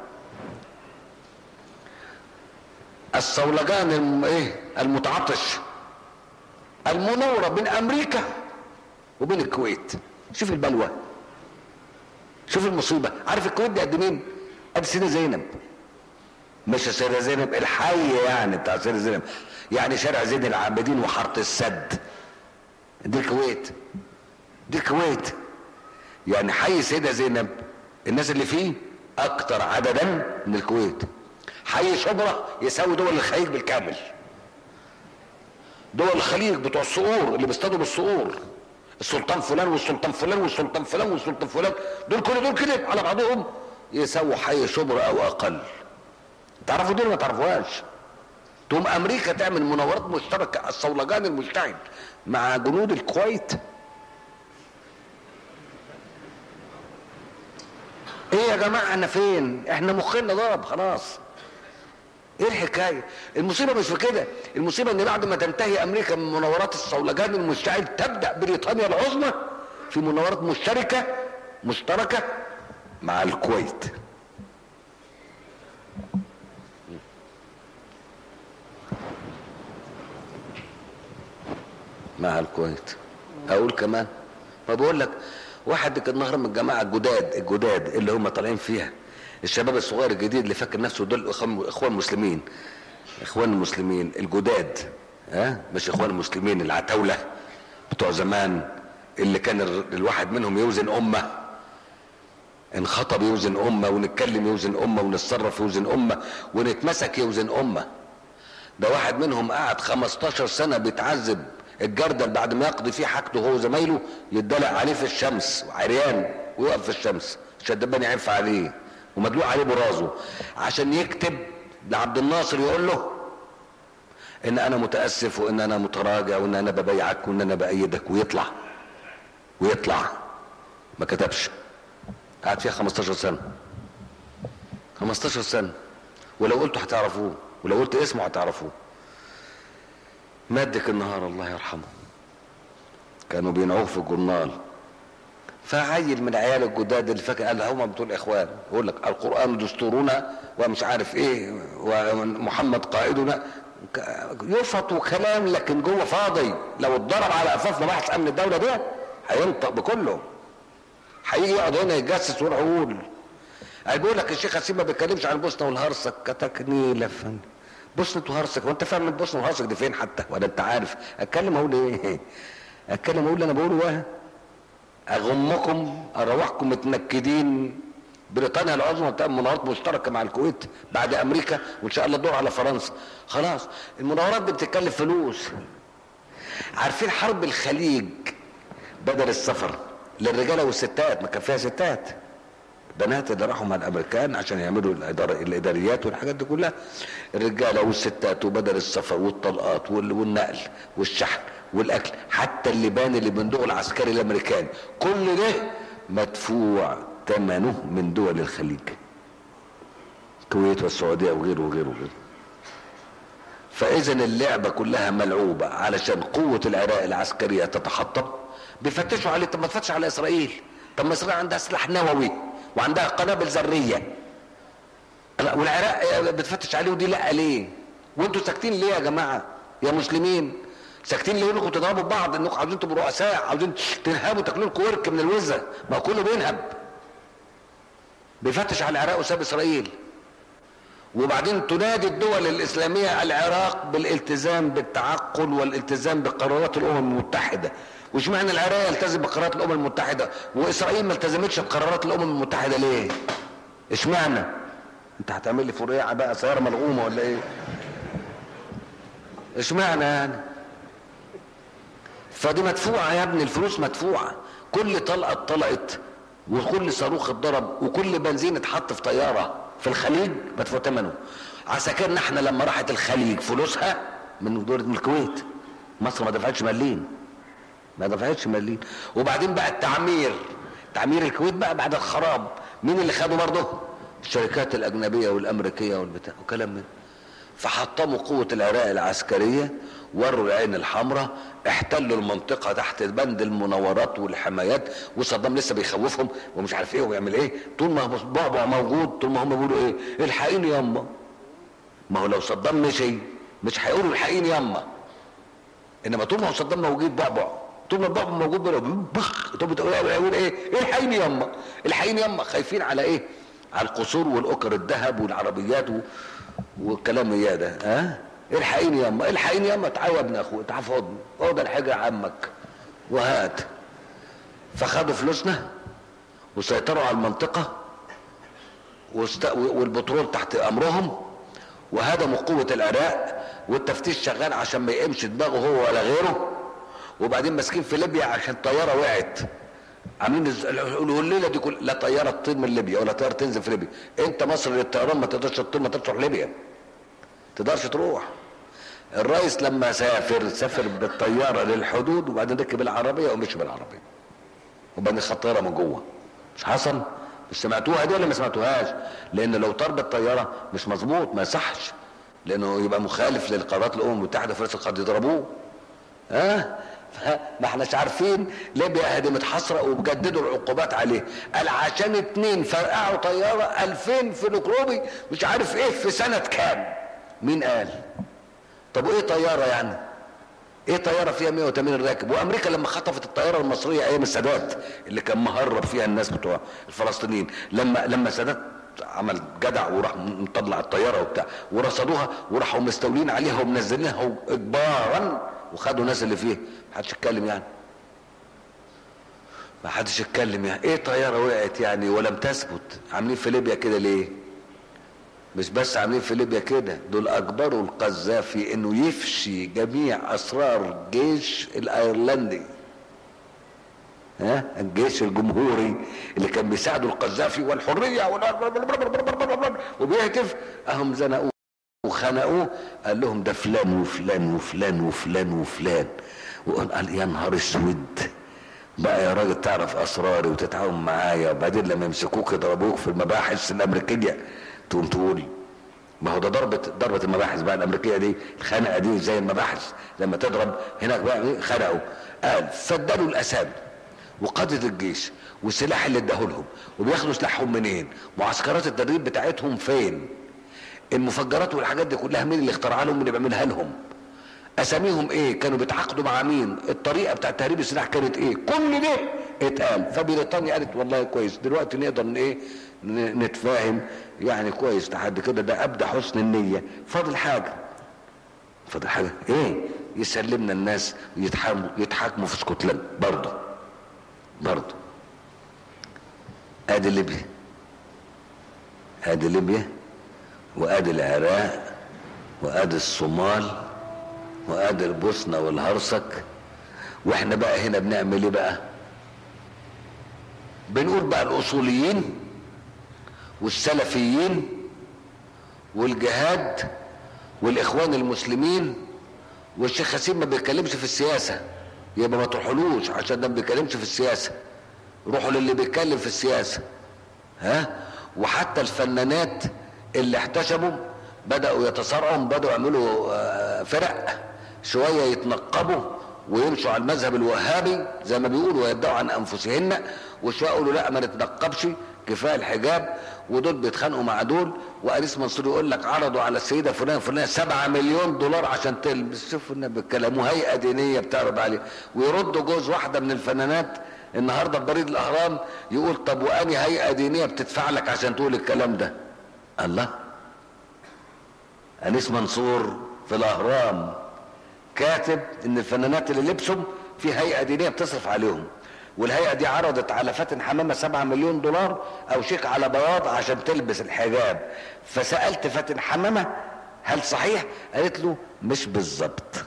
Speaker 2: الصولجان الم... ايه المتعطش المنورة بين امريكا وبين الكويت شوف البلوى شوف المصيبة عارف الكويت دي قد مين قد سيدة زينب مش سيدة زينب الحي يعني بتاع سيدة زينب يعني شارع زين العابدين وحارة السد دي الكويت دي الكويت يعني حي سيدة زينب الناس اللي فيه اكتر عددا من الكويت حي شبرا يساوي دول الخليج بالكامل دول الخليج بتوع الصقور اللي بيصطادوا بالصقور السلطان فلان والسلطان فلان والسلطان فلان والسلطان فلان دول كل دول كده على بعضهم يساووا حي شبرا او اقل تعرفوا دول ما تعرفوهاش تقوم امريكا تعمل مناورات مشتركه الصولجان المجتهد مع جنود الكويت ايه يا جماعه احنا فين احنا مخنا ضرب خلاص ايه الحكايه المصيبه مش في كده المصيبه ان بعد ما تنتهي امريكا من مناورات الصولجان المشتعل تبدا بريطانيا العظمى في مناورات مشتركه مشتركه مع الكويت مع الكويت اقول كمان ما بقول لك واحد كان النهارده من الجماعه الجداد الجداد اللي هم طالعين فيها الشباب الصغير الجديد اللي فاكر نفسه دول إخوان- اخوان مسلمين اخوان المسلمين الجداد ها مش اخوان المسلمين العتاوله بتوع زمان اللي كان ال- الواحد منهم يوزن امه انخطب يوزن امه ونتكلم يوزن امه ونتصرف يوزن امه ونتمسك يوزن امه ده واحد منهم قعد 15 سنة بيتعذب الجردل بعد ما يقضي فيه حاجته هو وزمايله يدلق عليه في الشمس عريان ويقف في الشمس الشدبان يعف عليه ومدلوق عليه برازه عشان يكتب لعبد الناصر يقول له ان انا متاسف وان انا متراجع وان انا ببايعك وان انا بايدك ويطلع ويطلع ما كتبش قعد فيها 15 سنه 15 سنه ولو قلته هتعرفوه ولو قلت اسمه هتعرفوه مادك النهار الله يرحمه كانوا بينعوه في الجورنال فعيل من عيال الجداد اللي فاكر قال هم بتوع الاخوان يقول لك القران دستورنا ومش عارف ايه ومحمد قائدنا ك- يفط وكلام لكن جوه فاضي لو اتضرب على قفاف مباحث امن الدوله ده هينطق بكله هيجي يقعد هنا يتجسس ويروح يقول قال بيقول لك الشيخ حسين ما بيتكلمش عن بوسنه والهرسك كتكنيل يا فندم بوسنه وهرسك وانت فاهم البوسنه والهرسك دي فين حتى ولا انت عارف اتكلم اقول ايه اتكلم اقول اللي انا بقوله ايه اغمكم اروحكم متنكدين بريطانيا العظمى بتعمل مناورات مشتركه مع الكويت بعد امريكا وان شاء الله الدور على فرنسا خلاص المناورات دي بتتكلف فلوس عارفين حرب الخليج بدل السفر للرجاله والستات ما كان فيها ستات بنات اللي راحوا مع الامريكان عشان يعملوا الإدار... الاداريات والحاجات دي كلها الرجاله والستات وبدل السفر والطلقات وال... والنقل والشحن والاكل حتى اللبان اللي بندوق العسكري الامريكاني كل ده مدفوع ثمنه من دول الخليج الكويت والسعوديه وغيره وغيره وغيره فاذا اللعبه كلها ملعوبه علشان قوه العراق العسكريه تتحطم بيفتشوا عليه طب ما تفتش على اسرائيل طب ما اسرائيل عندها سلاح نووي وعندها قنابل ذريه لا، والعراق بتفتش عليه ودي لا ليه وانتوا ساكتين ليه يا جماعه يا مسلمين ساكتين ليه انكم تضربوا بعض انكم عاوزين تبقوا رؤساء عاوزين تنهبوا تاكلوا لكم ورك من الوزه ما كله بينهب بيفتش على العراق وساب اسرائيل وبعدين تنادي الدول الإسلامية العراق بالالتزام بالتعقل والالتزام بقرارات الأمم المتحدة وش معنى العراق يلتزم بقرارات الأمم المتحدة وإسرائيل ما التزمتش بقرارات الأمم المتحدة ليه اشمعنى انت هتعمل لي فريعة بقى سيارة ملغومة ولا ايه اشمعنى يعني فدي مدفوعة يا ابني الفلوس مدفوعة كل طلقة اتطلقت وكل صاروخ اتضرب وكل بنزين اتحط في طيارة في الخليج مدفوع ثمنه عساكرنا احنا لما راحت الخليج فلوسها من دولة من الكويت مصر ما دفعتش مليم ما دفعتش مليم وبعدين بقى التعمير تعمير الكويت بقى بعد الخراب مين اللي خده برضه الشركات الأجنبية والأمريكية والبتاع وكلام من فحطموا قوة العراق العسكرية وروا العين الحمراء احتلوا المنطقة تحت بند المناورات والحمايات وصدام لسه بيخوفهم ومش عارف ايه ويعمل ايه طول ما هو بعبع موجود طول ما هم بيقولوا ايه الحقيني ياما ما هو لو صدام مشي مش هيقولوا الحقيني ياما انما طول ما هو صدام موجود بعبع طول ما البعبع موجود بيقولوا بخ طب بتقول يقول ايه الحقيني ياما الحقيني ياما خايفين على ايه على القصور والاوكر الذهب والعربيات و... والكلام اياه ده ها الحقيني ياما الحقيني ياما تعالى يا ابن اخويا تعال فضني اقعد الحاجه عمك وهات فخدوا فلوسنا وسيطروا على المنطقه واست... والبترول تحت امرهم وهدموا قوة العراق والتفتيش شغال عشان ما يقيمش دماغه هو ولا غيره وبعدين ماسكين في ليبيا عشان طيارة وقعت عاملين الز- الليلة دي كل لا طيارة تطير من ليبيا ولا طيارة تنزل في ليبيا انت مصر للطيران ما تقدرش تطير ما تقدرش تروح ليبيا تقدرش تروح الرئيس لما سافر سافر بالطيارة للحدود وبعدين ركب العربية ومشي بالعربية وبعدين خد طيارة من جوه مش حصل مش سمعتوها دي ولا ما سمعتوهاش لان لو طار بالطياره مش مظبوط ما يصحش لانه يبقى مخالف للقرارات الامم المتحده في رئيس قد يضربوه ها ها؟ ما احناش عارفين ليبيا هدمت حصرة وبجددوا العقوبات عليه قال عشان اتنين فرقعوا طيارة الفين في نكروبي مش عارف ايه في سنة كام مين قال طب وايه طيارة يعني ايه طياره فيها 180 راكب وامريكا لما خطفت الطياره المصريه ايام السادات اللي كان مهرب فيها الناس بتوع الفلسطينيين لما لما السادات عمل جدع وراح مطلع الطياره وبتاع ورصدوها وراحوا مستولين عليها ومنزلينها اجبارا وخدوا الناس اللي فيها ما حدش يتكلم يعني ما حدش يتكلم يعني ايه طياره وقعت يعني ولم تثبت عاملين في ليبيا كده ليه مش بس عاملين في ليبيا كده دول اجبروا القذافي انه يفشي جميع اسرار الجيش الايرلندي ها الجيش الجمهوري اللي كان بيساعدوا القذافي والحريه وال- وبيهتف اهم زنقوه وخنقوه قال لهم ده فلان وفلان وفلان وفلان وفلان وقال يا نهار اسود بقى يا راجل تعرف اسراري وتتعاون معايا وبعدين لما يمسكوك يضربوك في المباحث الامريكيه تقوم تقول ما هو ده ضربة ضربة المباحث بقى الأمريكية دي الخنقة دي زي المباحث لما تضرب هناك بقى إيه؟ خنقوا قال فدلوا الأسامي وقادة الجيش والسلاح اللي اداه لهم وبياخدوا سلاحهم منين معسكرات التدريب بتاعتهم فين المفجرات والحاجات دي كلها مين اللي اخترعها لهم اللي بيعملها لهم اساميهم ايه كانوا بيتعاقدوا مع مين الطريقه بتاعت تهريب السلاح كانت ايه كل ده اتقال فبريطانيا قالت والله كويس دلوقتي نقدر ن- ايه ن- نتفاهم يعني كويس لحد كده ده ابدا حسن النيه فاضل حاجه فاضل حاجه ايه يسلمنا الناس يتحاكموا يتحاكموا في اسكتلند برضه برضه ادي ليبيا ادي ليبيا وادي العراق وادي الصومال وادي البوسنه والهرسك واحنا بقى هنا بنعمل ايه بقى بنقول بقى الاصوليين والسلفيين والجهاد والاخوان المسلمين والشيخ حسين ما بيتكلمش في السياسه يبقى ما تروحولوش عشان ده ما بيتكلمش في السياسه روحوا للي بيتكلم في السياسه ها وحتى الفنانات اللي احتشموا بدأوا يتصارعوا بدأوا يعملوا آه، فرق شوية يتنقبوا ويمشوا على المذهب الوهابي زي ما بيقولوا ويدعوا عن أنفسهن وشوية يقولوا لا ما نتنقبش كفاية الحجاب ودول بيتخانقوا مع دول وأنيس منصور يقول لك عرضوا على السيدة فلان فلان سبعة مليون دولار عشان تلبس شوفوا النبي الكلام وهيئة دينية بتعرض عليه ويردوا جوز واحدة من الفنانات النهارده بريد الاهرام يقول طب واني هيئه دينيه بتدفع لك عشان تقول الكلام ده الله انيس منصور في الاهرام كاتب ان الفنانات اللي لبسهم في هيئه دينيه بتصرف عليهم والهيئه دي عرضت على فاتن حمامه 7 مليون دولار او شيك على بياض عشان تلبس الحجاب فسالت فاتن حمامه هل صحيح قالت له مش بالظبط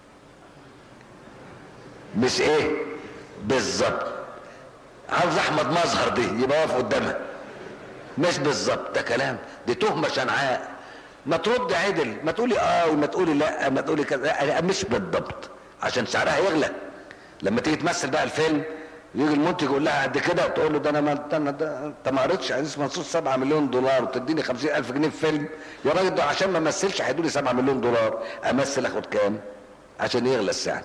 Speaker 2: مش ايه بالظبط عاوز احمد مظهر دي يبقى واقف قدامها مش بالظبط ده كلام دي تهمه شنعاء ما ترد عدل ما تقولي اه وما تقولي لا ما تقولي كذا لا، مش بالضبط عشان سعرها يغلى لما تيجي تمثل بقى الفيلم يجي المنتج يقول لها قد كده تقول له ده انا ما ده انا ده انت ما قريتش انيس منصور 7 مليون دولار وتديني 50000 جنيه في فيلم يا راجل ده عشان ما امثلش هيدوا لي 7 مليون دولار امثل اخد كام عشان يغلى السعر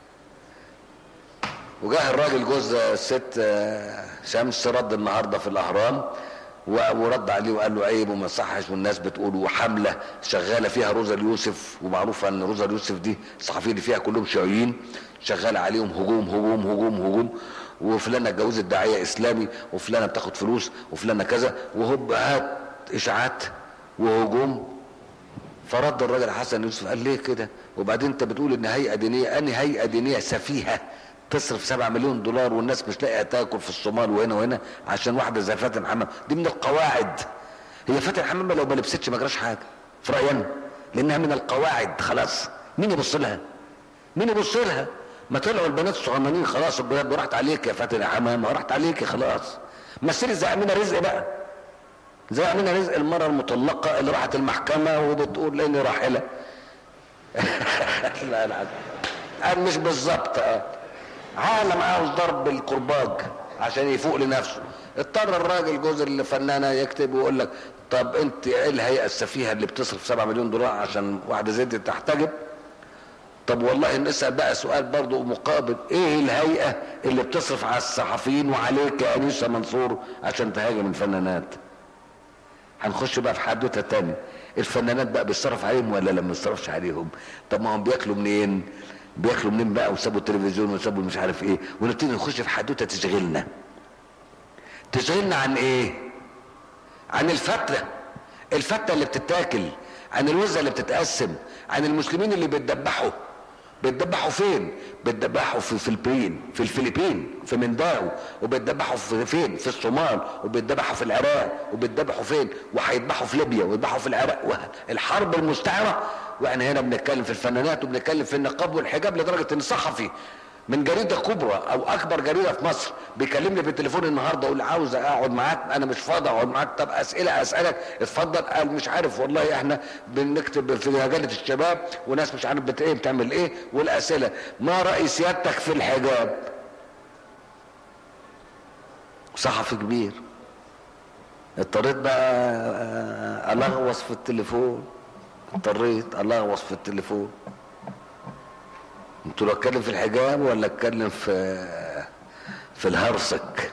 Speaker 2: وجاه الراجل جوز الست آه، شمس رد النهارده في الاهرام و- ورد عليه وقال له عيب وما صحش والناس بتقول وحمله شغاله فيها روزا اليوسف ومعروفه ان روزا اليوسف دي الصحفيين اللي فيها كلهم شيوعيين شغاله عليهم هجوم هجوم هجوم هجوم وفلانه اتجوزت داعيه اسلامي وفلانه بتاخد فلوس وفلانه كذا وهوب هات اشاعات وهجوم فرد الراجل حسن يوسف قال ليه كده وبعدين انت بتقول ان هيئه دينيه اني هيئه دينيه سفيهه تصرف 7 مليون دولار والناس مش لاقيه تاكل في الصومال وهنا وهنا عشان واحده زي فاتن حمام دي من القواعد هي فاتن حمام لو ما لبستش ما جراش حاجه في رايي أنا. لانها من القواعد خلاص مين يبص لها مين يبص لها ما طلعوا البنات الصغننين خلاص البنات راحت عليك يا فاتن يا حمامه راحت عليك خلاص مثلي زي امينه رزق بقى زي امينه رزق المره المطلقه اللي راحت المحكمه وبتقول لاني راحله لا لا قال مش بالظبط اه عالم عاوز ضرب الكرباج عشان يفوق لنفسه اضطر الراجل جوز الفنانه يكتب ويقول لك طب انت ايه الهيئه السفيهه اللي بتصرف 7 مليون دولار عشان واحده زي دي تحتجب طب والله نسال بقى سؤال برضه مقابل ايه الهيئه اللي بتصرف على الصحفيين وعليك يا انيسه منصور عشان تهاجم الفنانات هنخش بقى في حدوته تاني الفنانات بقى بيصرف عليهم ولا لما بيصرفش عليهم طب ما هم بياكلوا منين بياكلوا منين بقى وسابوا التلفزيون وسابوا مش عارف ايه ونبتدي نخش في حدوته تشغلنا تشغلنا عن ايه عن الفتة الفتة اللي بتتاكل عن الوزة اللي بتتقسم عن المسلمين اللي بيتدبحوا بيتدبحوا فين بيتدبحوا في الفلبين في الفلبين في منداو وبيتدبحوا في فين في الصومال وبيتدبحوا في العراق وبيتدبحوا فين وهيذبحوا في ليبيا ويذبحوا في العراق الحرب المستعمره واحنا هنا بنتكلم في الفنانات وبنتكلم في النقاب والحجاب لدرجه ان صحفي من جريده كبرى او اكبر جريده في مصر بيكلمني بالتليفون النهارده يقول لي عاوز اقعد معاك انا مش فاضي اقعد معاك طب اسئله اسالك اتفضل قال مش عارف والله احنا بنكتب في مجله الشباب وناس مش عارف بت ايه بتعمل ايه والاسئله ما راي سيادتك في الحجاب صحفي كبير اضطريت بقى الغوص في التليفون اضطريت الغوص في التليفون قلت له اتكلم في الحجاب ولا اتكلم في في الهرسك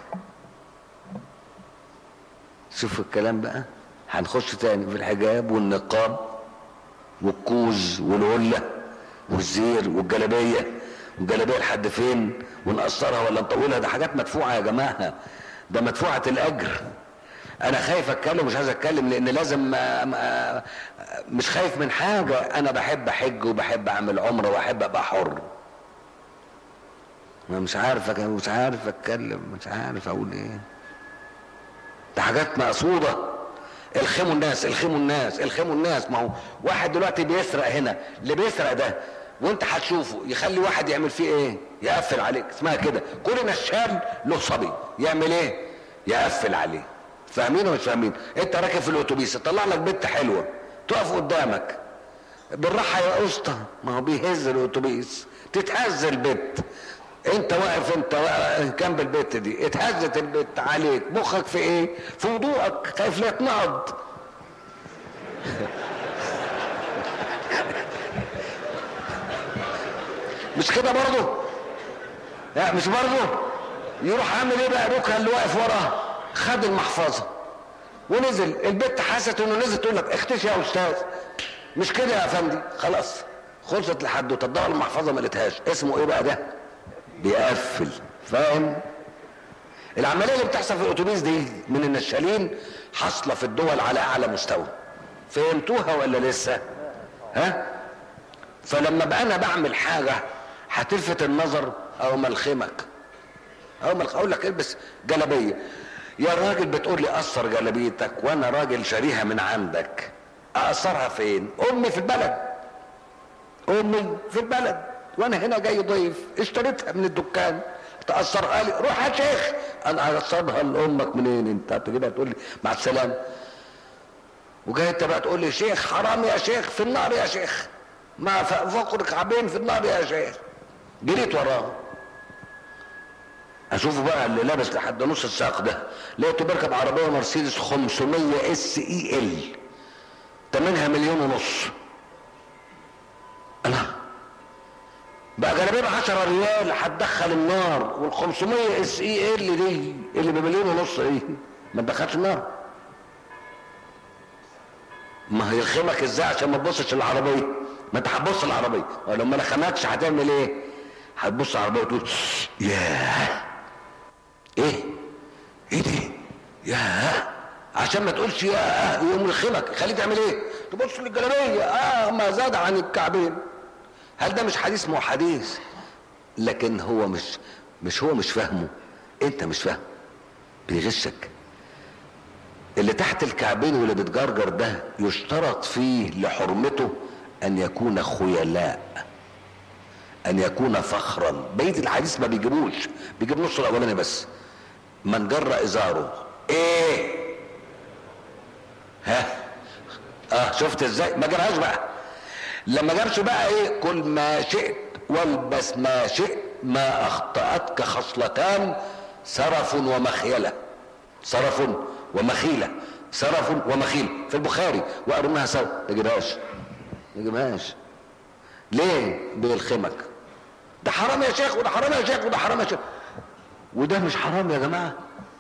Speaker 2: شوفوا الكلام بقى هنخش تاني في الحجاب والنقاب والكوز والعله والزير والجلابيه والجلابيه لحد فين ونقصرها ولا نطولها ده حاجات مدفوعه يا جماعه ده مدفوعه الاجر انا خايف اتكلم مش عايز اتكلم لان لازم ما ما مش خايف من حاجه انا بحب احج وبحب اعمل عمره واحب ابقى حر ما مش عارف مش عارف اتكلم مش عارف اقول ايه ده حاجات مقصوده الخموا الناس الخموا الناس الخموا الناس ما هو واحد دلوقتي بيسرق هنا اللي بيسرق ده وانت هتشوفه يخلي واحد يعمل فيه ايه يقفل عليك اسمها كده كل نشال له صبي يعمل ايه يقفل عليه فاهمين ولا مش فاهمين انت راكب في الاتوبيس طلع لك بنت حلوه تقف قدامك بالراحه يا اسطى ما هو بيهز الاتوبيس تتهز البت انت واقف انت واقف جنب البت دي اتهزت البت عليك مخك في ايه في وضوءك خايف لا يتنقض مش كده برضه لا مش برضه يروح عامل ايه بقى ابوك اللي واقف وراه خد المحفظه ونزل البت حست انه نزل تقول لك اختشي يا استاذ مش كده يا افندي خلاص خلصت لحد وتدور المحفظه ما لقيتهاش اسمه ايه بقى ده بيقفل فاهم العمليه اللي بتحصل في الاتوبيس دي من النشالين حاصله في الدول على اعلى مستوى فهمتوها ولا لسه ها فلما بقى انا بعمل حاجه هتلفت النظر او ملخمك او ملخ اقول لك البس جلابيه يا راجل بتقول لي قصر جلابيتك وانا راجل شاريها من عندك اقصرها فين امي في البلد امي في البلد وانا هنا جاي ضيف اشتريتها من الدكان تقصرها لي روح يا شيخ انا اقصرها لامك منين انت هتجيبها تقول لي مع السلامه وجاي انت بقى تقول لي شيخ حرام يا شيخ في النار يا شيخ ما فقر كعبين في النار يا شيخ جريت وراه اشوفه بقى اللي لابس لحد نص الساق ده لقيته بيركب عربيه مرسيدس 500 اس اي ال تمنها مليون ونص انا بقى جلابيه ب 10 ريال هتدخل النار وال 500 اس اي ال دي اللي بمليون ونص ايه ما تدخلش النار ما هي يلخمك ازاي عشان ما تبصش العربيه ما انت هتبص العربيه ولو ما لخمكش هتعمل ايه هتبص العربيه وتقول ياه ايه ايه دي ياه عشان ما تقولش ياه يقوم يلخمك يخليك تعمل ايه تبص للجلابيه اه ما زاد عن الكعبين هل ده مش حديث مو حديث لكن هو مش مش هو مش فاهمه انت مش فاهم بيغشك اللي تحت الكعبين واللي بيتجرجر ده يشترط فيه لحرمته ان يكون خيلاء ان يكون فخرا بيت الحديث ما بيجيبوش بيجيب نص الاولاني بس من جر ازاره ايه ها اه شفت ازاي ما جابهاش بقى لما جابش بقى ايه كل ما شئت والبس ما شئت ما اخطأتك خصلتان سرف ومخيلة سرف ومخيلة سرف ومخيل في البخاري وقرناها سوا ما يجيبهاش ما يجيبهاش ليه بيلخمك ده حرام يا شيخ وده حرام يا شيخ وده حرام يا شيخ وده مش حرام يا جماعه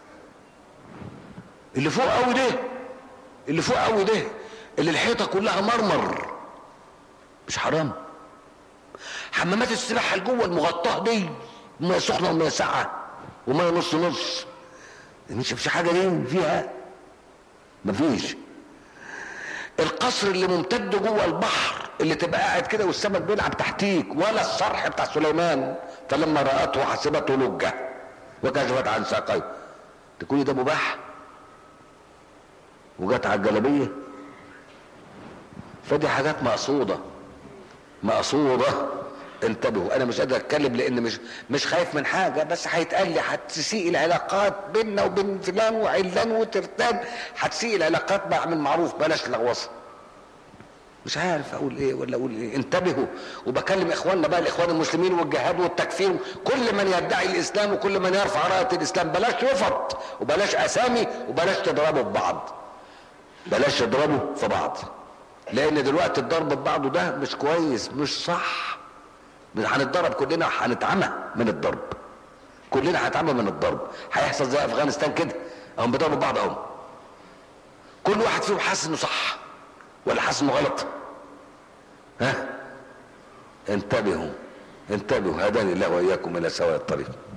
Speaker 2: اللي فوق قوي ده اللي فوق قوي ده اللي الحيطه كلها مرمر مش حرام حمامات السباحه اللي جوه المغطاه دي ميه سخنه وميه ساقعه وميه نص نص مش مش حاجه دي فيها مفيش القصر اللي ممتد جوه البحر اللي تبقى قاعد كده والسمك بيلعب تحتيك ولا الصرح بتاع سليمان فلما رأته حسبته لجة وكشفت عن ساقيه تكون ده مباح وجت على الجلبية فدي حاجات مقصودة مقصودة انتبهوا انا مش قادر اتكلم لان مش مش خايف من حاجه بس هيتقال لي هتسيء العلاقات بيننا وبين فلان وعلان وترتان هتسيء العلاقات بعمل معروف بلاش لغوصه مش عارف اقول ايه ولا اقول ايه انتبهوا وبكلم اخواننا بقى الاخوان المسلمين والجهاد والتكفير كل من يدعي الاسلام وكل من يرفع رايه الاسلام بلاش يفط وبلاش اسامي وبلاش تضربوا ببعض بلاش تضربوا في بعض لان دلوقتي الضرب ببعضه ده مش كويس مش صح هنتضرب كلنا هنتعمى من الضرب كلنا هنتعمى من الضرب هيحصل زي افغانستان كده هم بيضربوا بعض اهم كل واحد فيهم حاسس انه صح ولا حاسس انه غلط ها انتبهوا انتبهوا هداني الله واياكم الى سواء الطريق